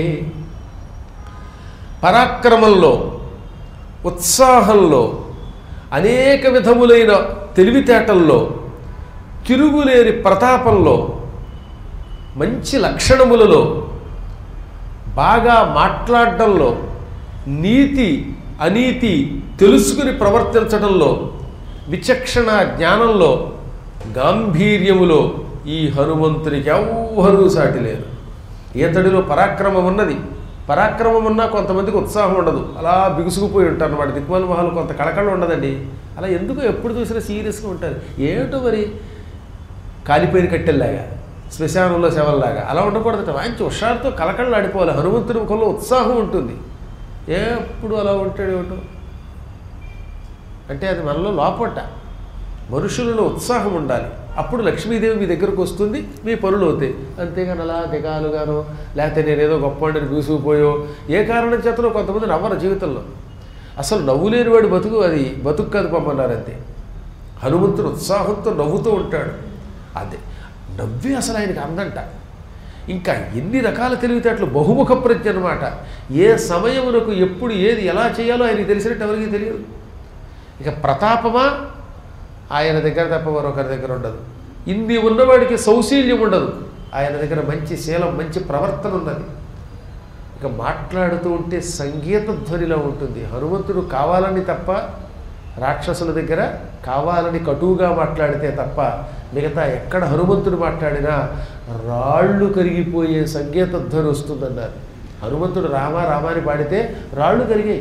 పరాక్రమంలో ఉత్సాహంలో అనేక విధములైన తెలివితేటల్లో తిరుగులేని ప్రతాపంలో మంచి లక్షణములలో బాగా మాట్లాడడంలో నీతి అనీతి తెలుసుకుని ప్రవర్తించడంలో విచక్షణ జ్ఞానంలో గాంభీర్యములో ఈ హనుమంతునికి ఎవ్వరూ సాటి లేరు ఈతడిలో పరాక్రమం ఉన్నది పరాక్రమం ఉన్నా కొంతమందికి ఉత్సాహం ఉండదు అలా బిగుసుకుపోయి ఉంటారు వాడి దిక్మాల మహాలు కొంత కళకళ ఉండదండి అలా ఎందుకు ఎప్పుడు చూసినా సీరియస్గా ఉంటారు ఏమిటో మరి కాలిపోయిన కట్టెల్లాగా శ్మశానంలో శవల్లాగా అలా ఉండకూడదట మంచి హుషారుతో కలకళ్ళు ఆడిపోవాలి హనుమంతుడి ముఖంలో ఉత్సాహం ఉంటుంది ఎప్పుడు అలా ఉంటాడు ఏమిటో అంటే అది మనలో లోపట మనుషులలో ఉత్సాహం ఉండాలి అప్పుడు లక్ష్మీదేవి మీ దగ్గరకు వస్తుంది మీ పనులు అవుతాయి అంతేగాని అలా దిగాలుగానో లేకపోతే నేనేదో గొప్పవాడిని దూసుకుపోయో ఏ కారణం చేతనో కొంతమంది నవ్వరు జీవితంలో అసలు నవ్వు లేని వాడి బతుకు అది బతుకు కాదు పంపన్నారు అంతే హనుమంతుడు ఉత్సాహంతో నవ్వుతూ ఉంటాడు అదే నవ్వే అసలు ఆయనకి అందంట ఇంకా ఎన్ని రకాల తెలివితేటలు బహుముఖ ప్రజ్ఞ అనమాట ఏ సమయమునకు ఎప్పుడు ఏది ఎలా చేయాలో ఆయనకి తెలిసినట్టు ఎవరికి తెలియదు ఇక ప్రతాపమా ఆయన దగ్గర తప్ప మరొకరి దగ్గర ఉండదు ఇన్ని ఉన్నవాడికి సౌశీల్యం ఉండదు ఆయన దగ్గర మంచి శీలం మంచి ప్రవర్తన ఉన్నది ఇక మాట్లాడుతూ ఉంటే సంగీత ధ్వనిలో ఉంటుంది హనుమంతుడు కావాలని తప్ప రాక్షసుల దగ్గర కావాలని కటువుగా మాట్లాడితే తప్ప మిగతా ఎక్కడ హనుమంతుడు మాట్లాడినా రాళ్ళు కరిగిపోయే సంగీత ధ్వని వస్తుందన్నారు హనుమంతుడు రామ రామాని పాడితే రాళ్ళు కరిగాయి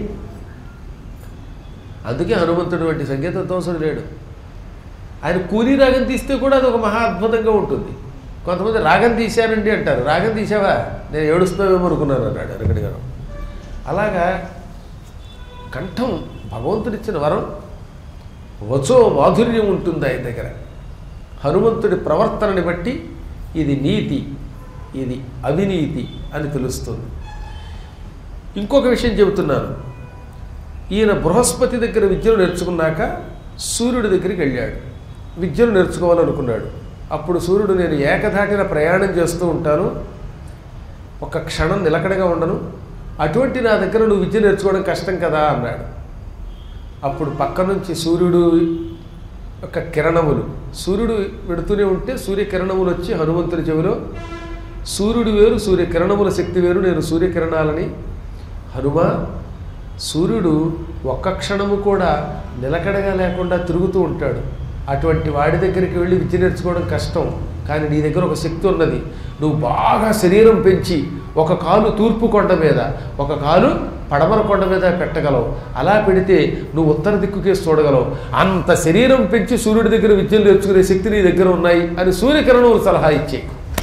అందుకే హనుమంతుడు వంటి సంగీత దోషుడు లేడు ఆయన కూలీ రాగం తీస్తే కూడా అది ఒక మహా అద్భుతంగా ఉంటుంది కొంతమంది రాగం తీశానండి అంటారు రాగం తీసావా నేను ఏడుస్తావేమో అనుకున్నాను అన్నాడు వెనకటి గారు అలాగా కంఠం భగవంతుడిచ్చిన వరం వచో మాధుర్యం ఉంటుంది ఆయన దగ్గర హనుమంతుడి ప్రవర్తనని బట్టి ఇది నీతి ఇది అవినీతి అని తెలుస్తుంది ఇంకొక విషయం చెబుతున్నాను ఈయన బృహస్పతి దగ్గర విద్యను నేర్చుకున్నాక సూర్యుడి దగ్గరికి వెళ్ళాడు విద్యను నేర్చుకోవాలనుకున్నాడు అప్పుడు సూర్యుడు నేను ఏకధాటిన ప్రయాణం చేస్తూ ఉంటాను ఒక క్షణం నిలకడగా ఉండను అటువంటి నా దగ్గర నువ్వు విద్య నేర్చుకోవడం కష్టం కదా అన్నాడు అప్పుడు పక్క నుంచి సూర్యుడు యొక్క కిరణములు సూర్యుడు పెడుతూనే ఉంటే సూర్యకిరణములు వచ్చి హనుమంతుని చెవిలో సూర్యుడు వేరు సూర్యకిరణముల శక్తి వేరు నేను సూర్యకిరణాలని హనుమ సూర్యుడు ఒక్క క్షణము కూడా నిలకడగా లేకుండా తిరుగుతూ ఉంటాడు అటువంటి వాడి దగ్గరికి వెళ్ళి విద్య నేర్చుకోవడం కష్టం కానీ నీ దగ్గర ఒక శక్తి ఉన్నది నువ్వు బాగా శరీరం పెంచి ఒక కాలు తూర్పు కొండ మీద ఒక కాలు పడమర కొండ మీద పెట్టగలవు అలా పెడితే నువ్వు ఉత్తర దిక్కుకేసి చూడగలవు అంత శరీరం పెంచి సూర్యుడి దగ్గర విద్యలు నేర్చుకునే శక్తి నీ దగ్గర ఉన్నాయి అని సూర్యకిరణములు సలహా ఇచ్చాయి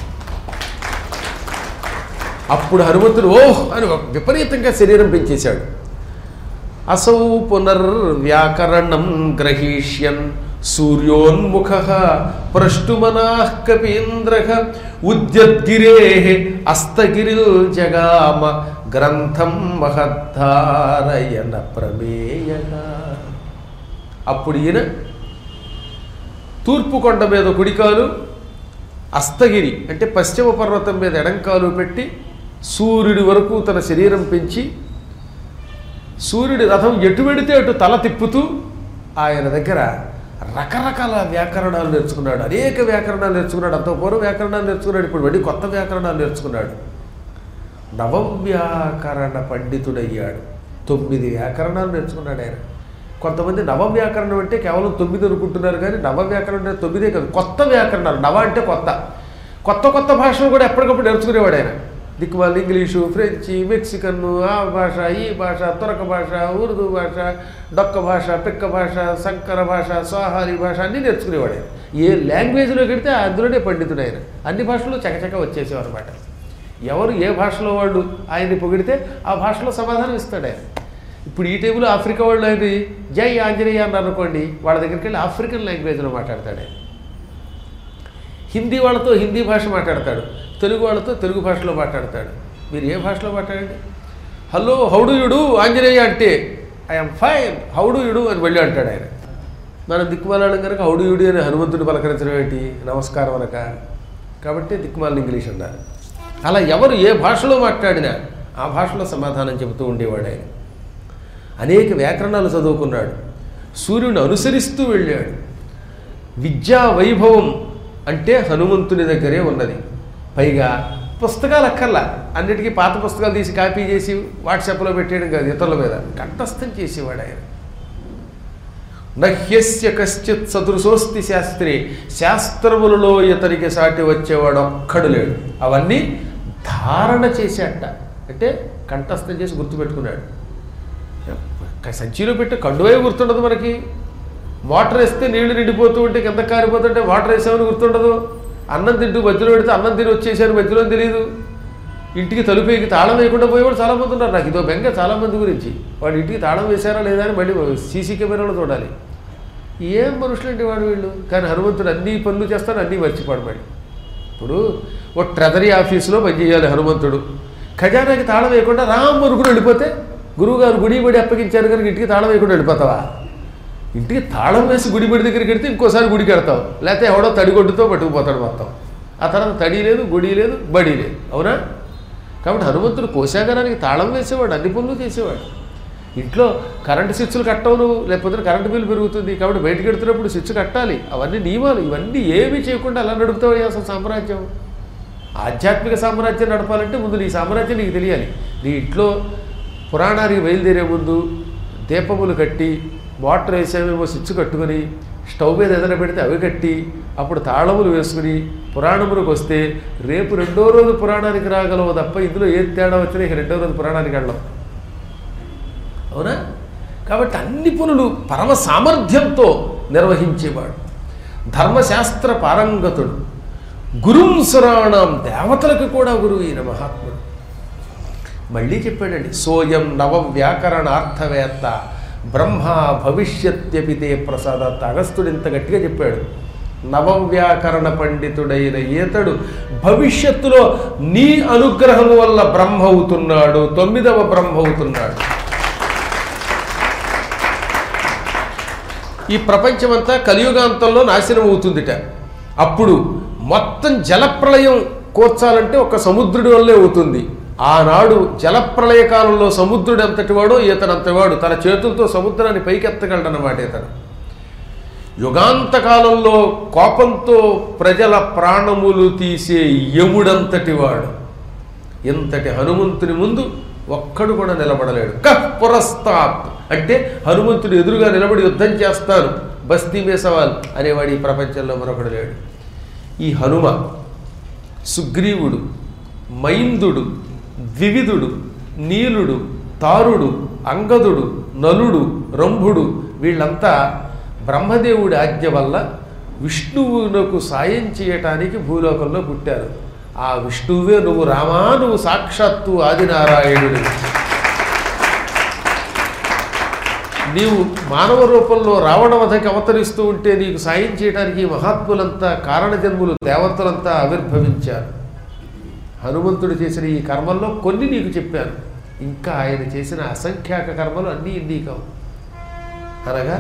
అప్పుడు హనుమంతుడు ఓహ్ అని ఒక విపరీతంగా శరీరం పెంచేశాడు అసౌ పునర్వ్యాకరణం గ్రహీష్యన్ సూర్యోన్ముఖ ప్రష్టుమనా కపీంద్ర ఉద్యద్గిరే అస్తగిరిల్ జగామ గ్రంథం మహద్ధారయన ప్రమేయగా అప్పుడు ఈయన తూర్పు కొండ మీద కుడికాలు అస్తగిరి అంటే పశ్చిమ పర్వతం మీద ఎడంకాలు పెట్టి సూర్యుడి వరకు తన శరీరం పెంచి సూర్యుడి రథం ఎటు వెడితే అటు తల తిప్పుతూ ఆయన దగ్గర రకరకాల వ్యాకరణాలు నేర్చుకున్నాడు అనేక వ్యాకరణాలు నేర్చుకున్నాడు అంత పూర్వం వ్యాకరణాలు నేర్చుకున్నాడు ఇప్పుడు మళ్ళీ కొత్త వ్యాకరణాలు నేర్చుకున్నాడు నవవ్యాకరణ పండితుడయ్యాడు తొమ్మిది వ్యాకరణాలు నేర్చుకున్నాడు ఆయన కొంతమంది నవ వ్యాకరణం అంటే కేవలం తొమ్మిది అనుకుంటున్నారు కానీ నవ వ్యాకరణం అంటే తొమ్మిదే కాదు కొత్త వ్యాకరణాలు నవ అంటే కొత్త కొత్త కొత్త భాషలు కూడా ఎప్పటికప్పుడు నేర్చుకునేవాడు ఆయన దిక్కుమాలి ఇంగ్లీషు ఫ్రెంచి మెక్సికన్ ఆ భాష ఈ భాష తురక భాష ఉర్దూ భాష డొక్క భాష పిక్క భాష సంకర భాష స్వాహారి భాష అన్నీ నేర్చుకునేవాడు ఆయన ఏ లాంగ్వేజ్లోకి వెడితే అందులోనే పండితుడు ఆయన అన్ని భాషలు చకచక వచ్చేసేవారు అనమాట ఎవరు ఏ భాషలో వాళ్ళు ఆయన్ని పొగిడితే ఆ భాషలో సమాధానం ఇస్తాడు ఆయన ఇప్పుడు ఈ టైంలో ఆఫ్రికా వాళ్ళు ఆయన జై ఆంజనేయ అన్నారు అనుకోండి వాళ్ళ దగ్గరికి వెళ్ళి ఆఫ్రికన్ లాంగ్వేజ్లో మాట్లాడతాడు ఆయన హిందీ వాళ్ళతో హిందీ భాష మాట్లాడతాడు తెలుగు వాళ్ళతో తెలుగు భాషలో మాట్లాడతాడు మీరు ఏ భాషలో మాట్లాడండి హలో హౌడు యుడు ఆంజనేయ అంటే ఐఎమ్ ఫైన్ హౌడు యుడు అని వెళ్ళి అంటాడు ఆయన మనం దిక్కుమాలం కనుక హౌడు యుడు అని హనుమంతుడు పలకరించడం ఏంటి నమస్కారం అనక కాబట్టి దిక్కుమాలిన ఇంగ్లీష్ అన్నారు అలా ఎవరు ఏ భాషలో మాట్లాడినా ఆ భాషలో సమాధానం చెబుతూ ఉండేవాడు ఆయన అనేక వ్యాకరణాలు చదువుకున్నాడు సూర్యుని అనుసరిస్తూ వెళ్ళాడు విద్యా వైభవం అంటే హనుమంతుని దగ్గరే ఉన్నది పైగా పుస్తకాలు అక్కర్లా అన్నిటికీ పాత పుస్తకాలు తీసి కాపీ చేసి వాట్సాప్లో పెట్టేయడం కాదు ఇతరుల మీద కంఠస్థం చేసేవాడు ఆయన నహ్యస్య కశ్చిత్ సదృశోస్తి శాస్త్రి శాస్త్రములలో ఇతనికి సాటి వచ్చేవాడు ఒక్కడు లేడు అవన్నీ ధారణ చేసేట అంటే కంఠస్థం చేసి గుర్తుపెట్టుకున్నాడు సంచిలో పెట్టి కండువే గుర్తుండదు మనకి వాటర్ వేస్తే నీళ్లు నిండిపోతూ ఉంటే కింద కారిపోతుంటే వాటర్ వేసామని గుర్తుండదు అన్నం తింటూ మధ్యలో పెడితే అన్నం తిని వచ్చేసాను మధ్యలో తెలియదు ఇంటికి తలుపేకి తాళం వేయకుండా పోయేవాడు చాలా మంది ఉన్నారు నాకు ఇదో బెంగ చాలా మంది గురించి వాడు ఇంటికి తాళం వేశారా లేదా అని మళ్ళీ సీసీ కెమెరాలో చూడాలి ఏం మనుషులంటే వాడు వీళ్ళు కానీ హనుమంతుడు అన్ని పనులు చేస్తాడు అన్నీ మర్చిపోడు మళ్ళీ ఇప్పుడు ఓ ట్రెజరీ ఆఫీసులో పనిచేయాలి హనుమంతుడు ఖజానాకి తాళం వేయకుండా రామ్ మురుగుడు వెళ్ళిపోతే గురువుగారు గుడి బడి అప్పగించారు కనుక ఇంటికి తాళం వేయకుండా వెళ్ళిపోతావా ఇంటికి తాళం వేసి గుడి బడి దగ్గరికి వెడితే ఇంకోసారి గుడికి వెడతావు లేకపోతే ఎవడో తడిగొడ్డుతో పట్టుకుపోతాడు మొత్తం ఆ తర్వాత తడి లేదు గుడి లేదు బడి లేదు అవునా కాబట్టి హనుమంతుడు కోశాగారానికి తాళం వేసేవాడు అన్ని పనులు చేసేవాడు ఇంట్లో కరెంటు స్విచ్లు కట్టవు నువ్వు లేకపోతే కరెంటు బిల్లు పెరుగుతుంది కాబట్టి బయటకు వెడుతున్నప్పుడు స్విచ్ కట్టాలి అవన్నీ నియమాలు ఇవన్నీ ఏమీ చేయకుండా అలా నడుపుతావు అసలు సామ్రాజ్యం ఆధ్యాత్మిక సామ్రాజ్యం నడపాలంటే ముందు నీ సామ్రాజ్యం నీకు తెలియాలి నీ ఇంట్లో పురాణానికి బయలుదేరే ముందు దీపములు కట్టి మోటార్ వేసామేమో స్విచ్ కట్టుకొని స్టవ్ మీద ఏదైనా పెడితే అవి కట్టి అప్పుడు తాళములు వేసుకుని పురాణములకు వస్తే రేపు రెండో రోజు పురాణానికి రాగలవు తప్ప ఇందులో ఏం తేడా వచ్చినా ఇక రెండో రోజు పురాణానికి వెళ్ళం అవునా కాబట్టి అన్ని పనులు పరమ సామర్థ్యంతో నిర్వహించేవాడు ధర్మశాస్త్ర పారంగతుడు గురుంసురాణం దేవతలకు కూడా గురువు ఈయన మహాత్ముడు మళ్ళీ చెప్పాడండి సోయం నవ వ్యాకరణార్థవేత్త బ్రహ్మ భవిష్యత్యపితే ప్రసాదత్త అగస్తుడు ఇంత గట్టిగా చెప్పాడు నవవ్యాకరణ పండితుడైన ఈతడు భవిష్యత్తులో నీ అనుగ్రహము వల్ల బ్రహ్మ అవుతున్నాడు తొమ్మిదవ బ్రహ్మ అవుతున్నాడు ఈ ప్రపంచమంతా కలియుగాంతంలో నాశనం అవుతుందిట అప్పుడు మొత్తం జలప్రళయం కూర్చాలంటే ఒక సముద్రుడి వల్లే అవుతుంది ఆనాడు జలప్రళయ కాలంలో సముద్రుడు ఎంతటి వాడో ఈతనంతవాడు తన చేతులతో సముద్రాన్ని పైకెత్తగలడన్నమాట ఇతను యుగాంత కాలంలో కోపంతో ప్రజల ప్రాణములు తీసే యముడంతటి వాడు ఇంతటి హనుమంతుని ముందు ఒక్కడు కూడా నిలబడలేడు కహ్ పురస్తాత్ అంటే హనుమంతుడు ఎదురుగా నిలబడి యుద్ధం చేస్తాను బస్తీ మే సవాల్ అనేవాడు ఈ ప్రపంచంలో మరొకడు లేడు ఈ హనుమ సుగ్రీవుడు మైందుడు ద్వివిధుడు నీలుడు తారుడు అంగదుడు నలుడు రంభుడు వీళ్ళంతా బ్రహ్మదేవుడి ఆజ్ఞ వల్ల విష్ణువునకు సాయం చేయటానికి భూలోకంలో పుట్టారు ఆ విష్ణువే నువ్వు రామా నువ్వు సాక్షాత్తు ఆదినారాయణుడు నీవు మానవ రూపంలో రావణ వధకి అవతరిస్తూ ఉంటే నీకు సాయం చేయడానికి ఈ మహాత్ములంతా కారణజన్ములు దేవతలంతా ఆవిర్భవించారు హనుమంతుడు చేసిన ఈ కర్మల్లో కొన్ని నీకు చెప్పాను ఇంకా ఆయన చేసిన అసంఖ్యాక కర్మలు అన్నీ ఇన్ని కావు అనగా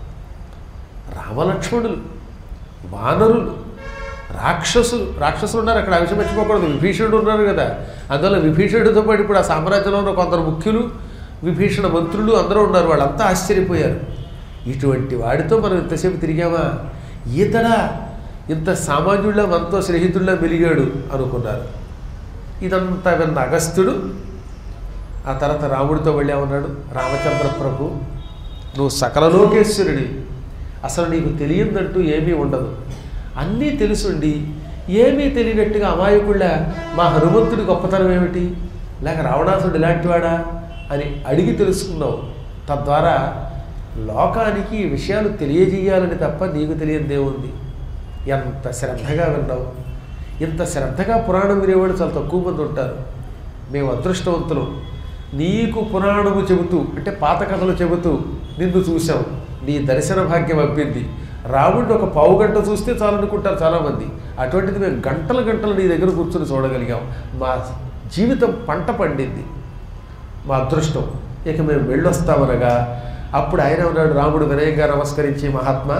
రామలక్ష్మణులు వానరులు రాక్షసులు రాక్షసులు ఉన్నారు అక్కడ ఆ విషయం మర్చిపోకూడదు విభీషణుడు ఉన్నారు కదా అందువల్ల విభీషణుడితో పాటు ఇప్పుడు ఆ సామ్రాజ్యంలో ఉన్న కొందరు ముఖ్యులు విభీషణ మంత్రులు అందరూ ఉన్నారు వాళ్ళంతా ఆశ్చర్యపోయారు ఇటువంటి వాడితో మనం ఇంతసేపు తిరిగామా ఈతడా ఇంత సామాన్యుడిలా మనతో స్నేహితుడిలా మెలిగాడు అనుకున్నారు ఇదంతా విన్న అగస్త్యుడు ఆ తర్వాత రాముడితో వెళ్ళామన్నాడు రామచంద్ర ప్రభు నువ్వు సకల లోకేశ్వరుడి అసలు నీకు తెలియదంటూ ఏమీ ఉండదు అన్నీ తెలుసుండి ఏమీ తెలియనట్టుగా అమాయకుళ్ళ మా హనుమంతుడి గొప్పతనం ఏమిటి లేక రావణాసుడు ఇలాంటివాడా అని అడిగి తెలుసుకున్నావు తద్వారా లోకానికి ఈ విషయాలు తెలియజేయాలని తప్ప నీకు తెలియనిదేముంది ఎంత శ్రద్ధగా విన్నావు ఇంత శ్రద్ధగా పురాణం వినేవాళ్ళు చాలా తక్కువ మంది ఉంటారు మేము అదృష్టవంతులం నీకు పురాణము చెబుతూ అంటే పాత కథలు చెబుతూ నిన్ను చూసాం నీ దర్శన భాగ్యం అబ్బింది రాముడిని ఒక పావు గంట చూస్తే చాలనుకుంటారు చాలామంది అటువంటిది మేము గంటల గంటలు నీ దగ్గర కూర్చొని చూడగలిగాం మా జీవితం పంట పండింది మా అదృష్టం ఇక మేము వెళ్ళొస్తామనగా అప్పుడు ఆయన ఉన్నాడు రాముడు వినయంగా నమస్కరించి మహాత్మా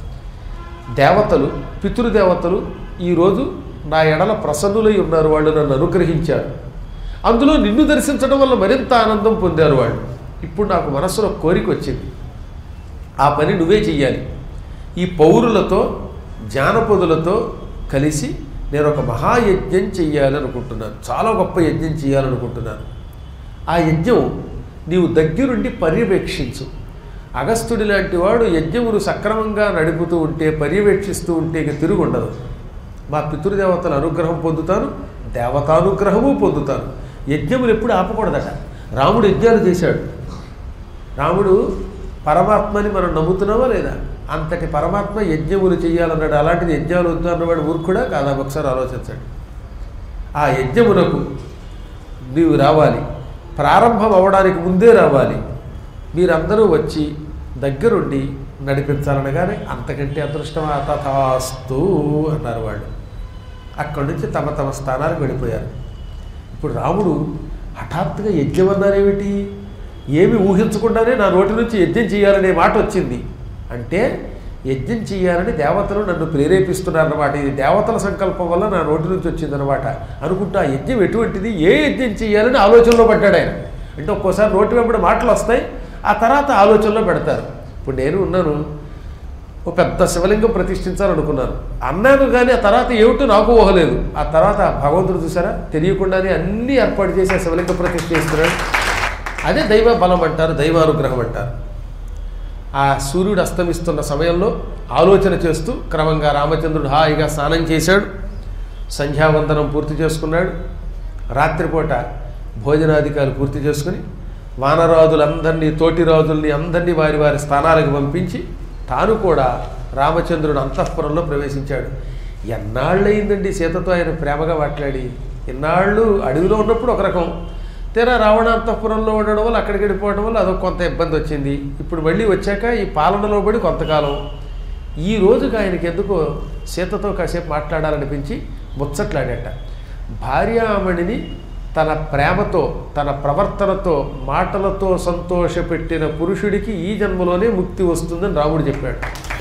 దేవతలు పితృదేవతలు ఈరోజు నా ఎడల ప్రసన్నులై ఉన్నారు వాళ్ళు నన్ను అనుగ్రహించారు అందులో నిన్ను దర్శించడం వల్ల మరింత ఆనందం పొందారు వాళ్ళు ఇప్పుడు నాకు మనస్సులో కోరిక వచ్చింది ఆ పని నువ్వే చెయ్యాలి ఈ పౌరులతో జానపదులతో కలిసి నేను ఒక మహాయజ్ఞం చెయ్యాలి అనుకుంటున్నాను చాలా గొప్ప యజ్ఞం చేయాలనుకుంటున్నాను ఆ యజ్ఞం నీవు దగ్గరుండి పర్యవేక్షించు అగస్త్యుడి లాంటి వాడు యజ్ఞమును సక్రమంగా నడుపుతూ ఉంటే పర్యవేక్షిస్తూ ఉంటే ఇక తిరుగు ఉండదు మా పితృదేవతల అనుగ్రహం పొందుతాను దేవతానుగ్రహము పొందుతాను యజ్ఞములు ఎప్పుడు ఆపకూడదట రాముడు యజ్ఞాలు చేశాడు రాముడు పరమాత్మని మనం నమ్ముతున్నావా లేదా అంతటి పరమాత్మ యజ్ఞములు చేయాలన్నాడు అలాంటిది యజ్ఞాలు వద్దు అన్నవాడు మూర్ఖుడా కాదా ఒకసారి ఆలోచించండి ఆ యజ్ఞమునకు నీవు రావాలి ప్రారంభం అవ్వడానికి ముందే రావాలి మీరందరూ వచ్చి దగ్గరుండి నడిపించాలనగానే అంతకంటే అదృష్టం తథాస్తు అన్నారు వాళ్ళు అక్కడి నుంచి తమ తమ స్థానాలకు వెళ్ళిపోయారు ఇప్పుడు రాముడు హఠాత్తుగా యజ్ఞం అన్నారేమిటి ఏమి ఊహించకుండానే నా నోటి నుంచి యజ్ఞం చేయాలనే మాట వచ్చింది అంటే యజ్ఞం చేయాలని దేవతలు నన్ను ప్రేరేపిస్తున్నారన్నమాట ఇది దేవతల సంకల్పం వల్ల నా నోటి నుంచి వచ్చిందనమాట అనుకుంటా ఆ యజ్ఞం ఎటువంటిది ఏ యజ్ఞం చేయాలని ఆలోచనలో పడ్డాడు ఆయన అంటే ఒక్కోసారి నోటి వెంబడి మాటలు వస్తాయి ఆ తర్వాత ఆలోచనలో పెడతారు ఇప్పుడు నేను ఉన్నాను ఓ పెద్ద శివలింగం ప్రతిష్ఠించాలనుకున్నాను అన్నాను కానీ ఆ తర్వాత ఏమిటో నాకు ఊహలేదు ఆ తర్వాత భగవంతుడు చూసారా తెలియకుండానే అన్ని ఏర్పాటు చేసి ఆ శివలింగ ప్రతిష్ఠ చేస్తున్నాడు అదే దైవ బలం అంటారు దైవానుగ్రహం అంటారు ఆ సూర్యుడు అస్తమిస్తున్న సమయంలో ఆలోచన చేస్తూ క్రమంగా రామచంద్రుడు హాయిగా స్నానం చేశాడు సంధ్యావందనం పూర్తి చేసుకున్నాడు రాత్రిపూట భోజనాధికారులు పూర్తి చేసుకుని వానరాజులందరినీ తోటి రాజుల్ని అందరినీ వారి వారి స్థానాలకు పంపించి తాను కూడా రామచంద్రుడు అంతఃపురంలో ప్రవేశించాడు ఎన్నాళ్ళయిందండి సీతతో ఆయన ప్రేమగా మాట్లాడి ఎన్నాళ్ళు అడవిలో ఉన్నప్పుడు ఒక రకం తీరా రావణ అంతఃపురంలో ఉండడం వల్ల అక్కడికి వెళ్ళిపోవడం వల్ల అదొక కొంత ఇబ్బంది వచ్చింది ఇప్పుడు మళ్ళీ వచ్చాక ఈ పాలనలో పడి కొంతకాలం ఈ రోజుకి ఆయనకి ఎందుకో సీతతో కాసేపు మాట్లాడాలనిపించి ముచ్చట్లాడట భార్యామణిని తన ప్రేమతో తన ప్రవర్తనతో మాటలతో సంతోషపెట్టిన పురుషుడికి ఈ జన్మలోనే ముక్తి వస్తుందని రాముడు చెప్పాడు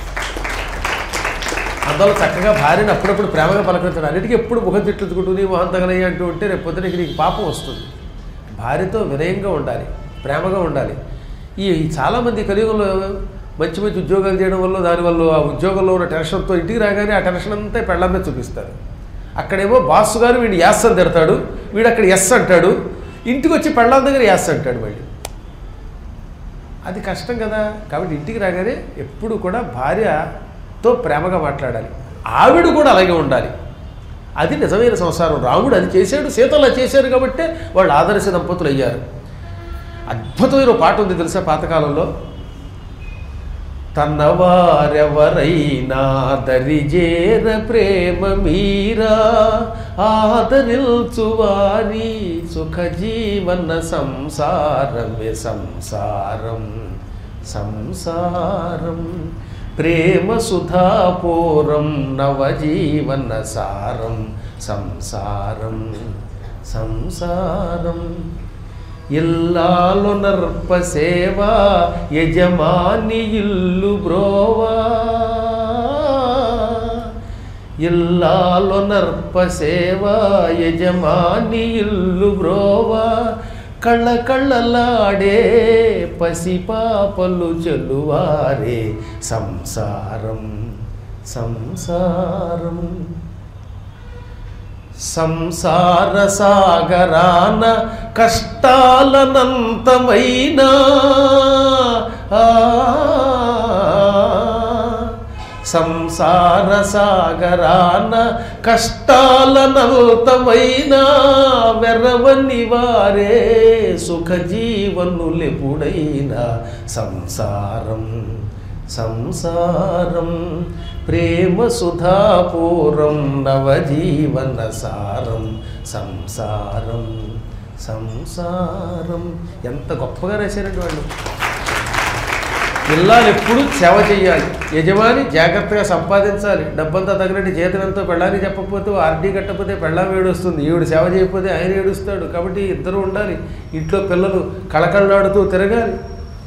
అందువల్ల చక్కగా భార్యను అప్పుడప్పుడు ప్రేమగా పలకరించడం అన్నిటికీ ఎప్పుడు ముఖం తిట్లుకుంటూ నీ మొహం తగలయ్య అంటూ ఉంటే రేపు పొద్దునకి నీకు పాపం వస్తుంది భార్యతో వినయంగా ఉండాలి ప్రేమగా ఉండాలి ఈ చాలామంది కలియుగంలో మంచి మంచి ఉద్యోగాలు చేయడం వల్ల దానివల్ల ఆ ఉద్యోగంలో ఉన్న టెన్షన్తో ఇంటికి రాగానే ఆ టెన్షన్ అంతా పెళ్ళ మీద చూపిస్తారు అక్కడేమో బాస్ గారు వీడు యాస్ అని తిడతాడు వీడు అక్కడ ఎస్ అంటాడు ఇంటికి వచ్చి పెళ్ళాం దగ్గర యాస్ అంటాడు మళ్ళీ అది కష్టం కదా కాబట్టి ఇంటికి రాగానే ఎప్పుడు కూడా భార్యతో ప్రేమగా మాట్లాడాలి ఆవిడ కూడా అలాగే ఉండాలి అది నిజమైన సంసారం రాముడు అది చేశాడు సీత అలా చేశారు కాబట్టే వాళ్ళు ఆదర్శ దంపతులు అయ్యారు అద్భుతమైన ఒక పాట ఉంది తెలుసా పాతకాలంలో తన్నవారెవరైనా దరిజేర ప్రేమ మీరా ఆదరిల్చు వారి సుఖ జీవన సంసారమే సంసారం సంసారం ప్రేమ సుధాపూరం నవజీవన సారం సంసారం సంసారం ఇల్లాలు నర్ప సేవ యజమాని ఇల్లు బ్రోవా ఇల్లాలు నర్ప సేవ యజమాని ఇల్లు బ్రోవా కళ్ళ కళ్ళలాడే పసిపాపలు చెలువారే సంసారం సంసారం సంసార సాగరాన కష్టాలనంతమైనా ఆ, సంసార సాగరాన కష్టాలనంతమైనా వెరవని వారే సుఖ జీవనులెప్పుడైనా సంసారం సంసారం ప్రేమ సుధాపూరం నవజీవన సారం సంసారం సంసారం ఎంత గొప్పగా రాశారండి వాళ్ళు పిల్లలు ఎప్పుడు సేవ చేయాలి యజమాని జాగ్రత్తగా సంపాదించాలి డబ్బంతా తగినట్టు జీతం ఎంతో పెళ్ళానికి చెప్పకపోతే ఆర్డీ కట్టకపోతే పెళ్ళాం ఏడుస్తుంది ఈవిడ సేవ చేయకపోతే ఆయన ఏడుస్తాడు కాబట్టి ఇద్దరు ఉండాలి ఇంట్లో పిల్లలు కళకళలాడుతూ తిరగాలి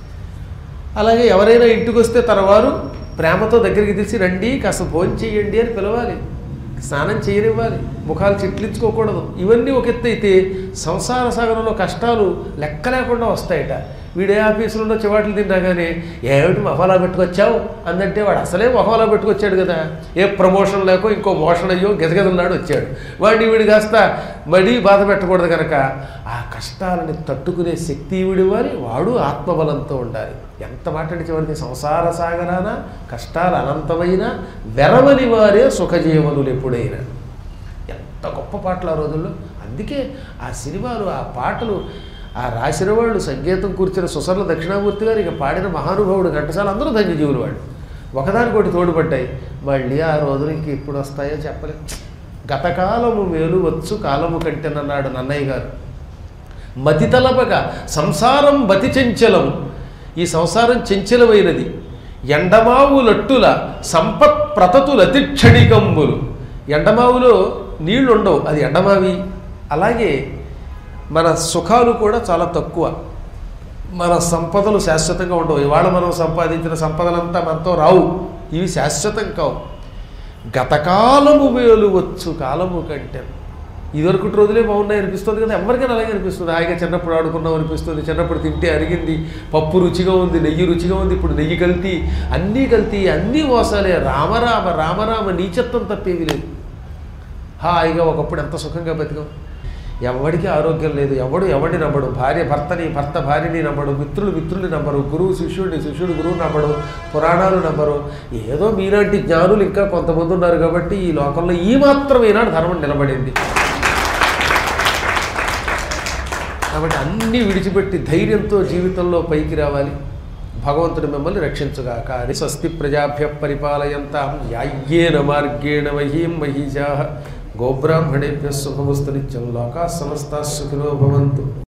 అలాగే ఎవరైనా ఇంటికి వస్తే తన వారు ప్రేమతో దగ్గరికి తీసి రండి కాస్త భోజనం చేయండి అని పిలవాలి స్నానం చేయనివ్వాలి ముఖాలు చిట్లించుకోకూడదు ఇవన్నీ ఒక ఎత్తు అయితే సంసార సాగరంలో కష్టాలు లెక్క లేకుండా వస్తాయట వీడే ఆఫీసులో చివాట్లు తిన్నా కానీ ఏమిటి మొహలా పెట్టుకొచ్చావు అందంటే వాడు అసలే మొహలా పెట్టుకొచ్చాడు కదా ఏ ప్రమోషన్ లేకో ఇంకో మోషన్ అయ్యో గెదగెదన్నాడు వచ్చాడు వాడిని వీడు కాస్త మడి బాధ పెట్టకూడదు కనుక ఆ కష్టాలని తట్టుకునే శక్తి వీడివ్వాలి వాడు ఆత్మబలంతో ఉండాలి ఎంత మాట్లాడి చివరికి సంసార సాగరాన కష్టాలు అనంతమైన వెరవని వారే సుఖజీవనులు ఎప్పుడైనా ఎంత గొప్ప పాటలు ఆ రోజుల్లో అందుకే ఆ సినిమాలు ఆ పాటలు ఆ రాసిన వాళ్ళు సంగీతం కూర్చిన సుసర్ల దక్షిణామూర్తి గారు ఇక పాడిన మహానుభావుడు ఘంటసాల అందరూ ధన్యజీవులు వాళ్ళు ఒకదానికొకటి తోడుపడ్డాయి మళ్ళీ ఆ రోజులు ఇంక ఎప్పుడు వస్తాయో చెప్పలేం గతకాలము మేలు వచ్చు కాలము కంటెనన్నాడు నన్నయ్య గారు మతి తలపగా సంసారం బతి చెంచలం ఈ సంసారం చెంచలమైనది ఎండమావులట్టుల సంపత్ ప్రతతుల అతిక్షణికంబులు ఎండమావులో నీళ్లు ఉండవు అది ఎండమావి అలాగే మన సుఖాలు కూడా చాలా తక్కువ మన సంపదలు శాశ్వతంగా ఉండవు ఇవాళ మనం సంపాదించిన సంపదలంతా మనతో రావు ఇవి శాశ్వతం కావు గతకాలము వేలు వచ్చు కాలము కంటే ఇదివరకటి రోజులే బాగున్నాయి అనిపిస్తుంది కదా ఎవరికైనా అలాగే అనిపిస్తుంది హాయిగా చిన్నప్పుడు ఆడుకున్నాం అనిపిస్తుంది చిన్నప్పుడు తింటే అరిగింది పప్పు రుచిగా ఉంది నెయ్యి రుచిగా ఉంది ఇప్పుడు నెయ్యి కల్తీ అన్నీ కల్తీ అన్నీ మోసాలే రామరామ రామరామ నీచత్వం తప్పేవి లేదు హాయిగా ఒకప్పుడు ఎంత సుఖంగా బతికాం ఎవడికి ఆరోగ్యం లేదు ఎవడు ఎవడిని నమ్మడు భార్య భర్తని భర్త భార్యని నమ్మడు మిత్రులు మిత్రుల్ని నమ్మరు గురువు శిష్యుడిని శిష్యుడు గురువు నమ్మడు పురాణాలు నమ్మరు ఏదో మీలాంటి జ్ఞానులు ఇంకా కొంతమంది ఉన్నారు కాబట్టి ఈ లోకంలో ఈ మాత్రం ఈనాడు ధర్మం నిలబడింది కాబట్టి అన్నీ విడిచిపెట్టి ధైర్యంతో జీవితంలో పైకి రావాలి భగవంతుడు మిమ్మల్ని రక్షించుగాక అది స్వస్తి ప్రజాభ్య పరిపాలయంతాం యాయ్యేన మార్గేణ మహీం మహీజా గోబ్రాహ్మణేభ్య శుభమస్తు నిత్యం లోకా సమస్త సుఖినో భవంతు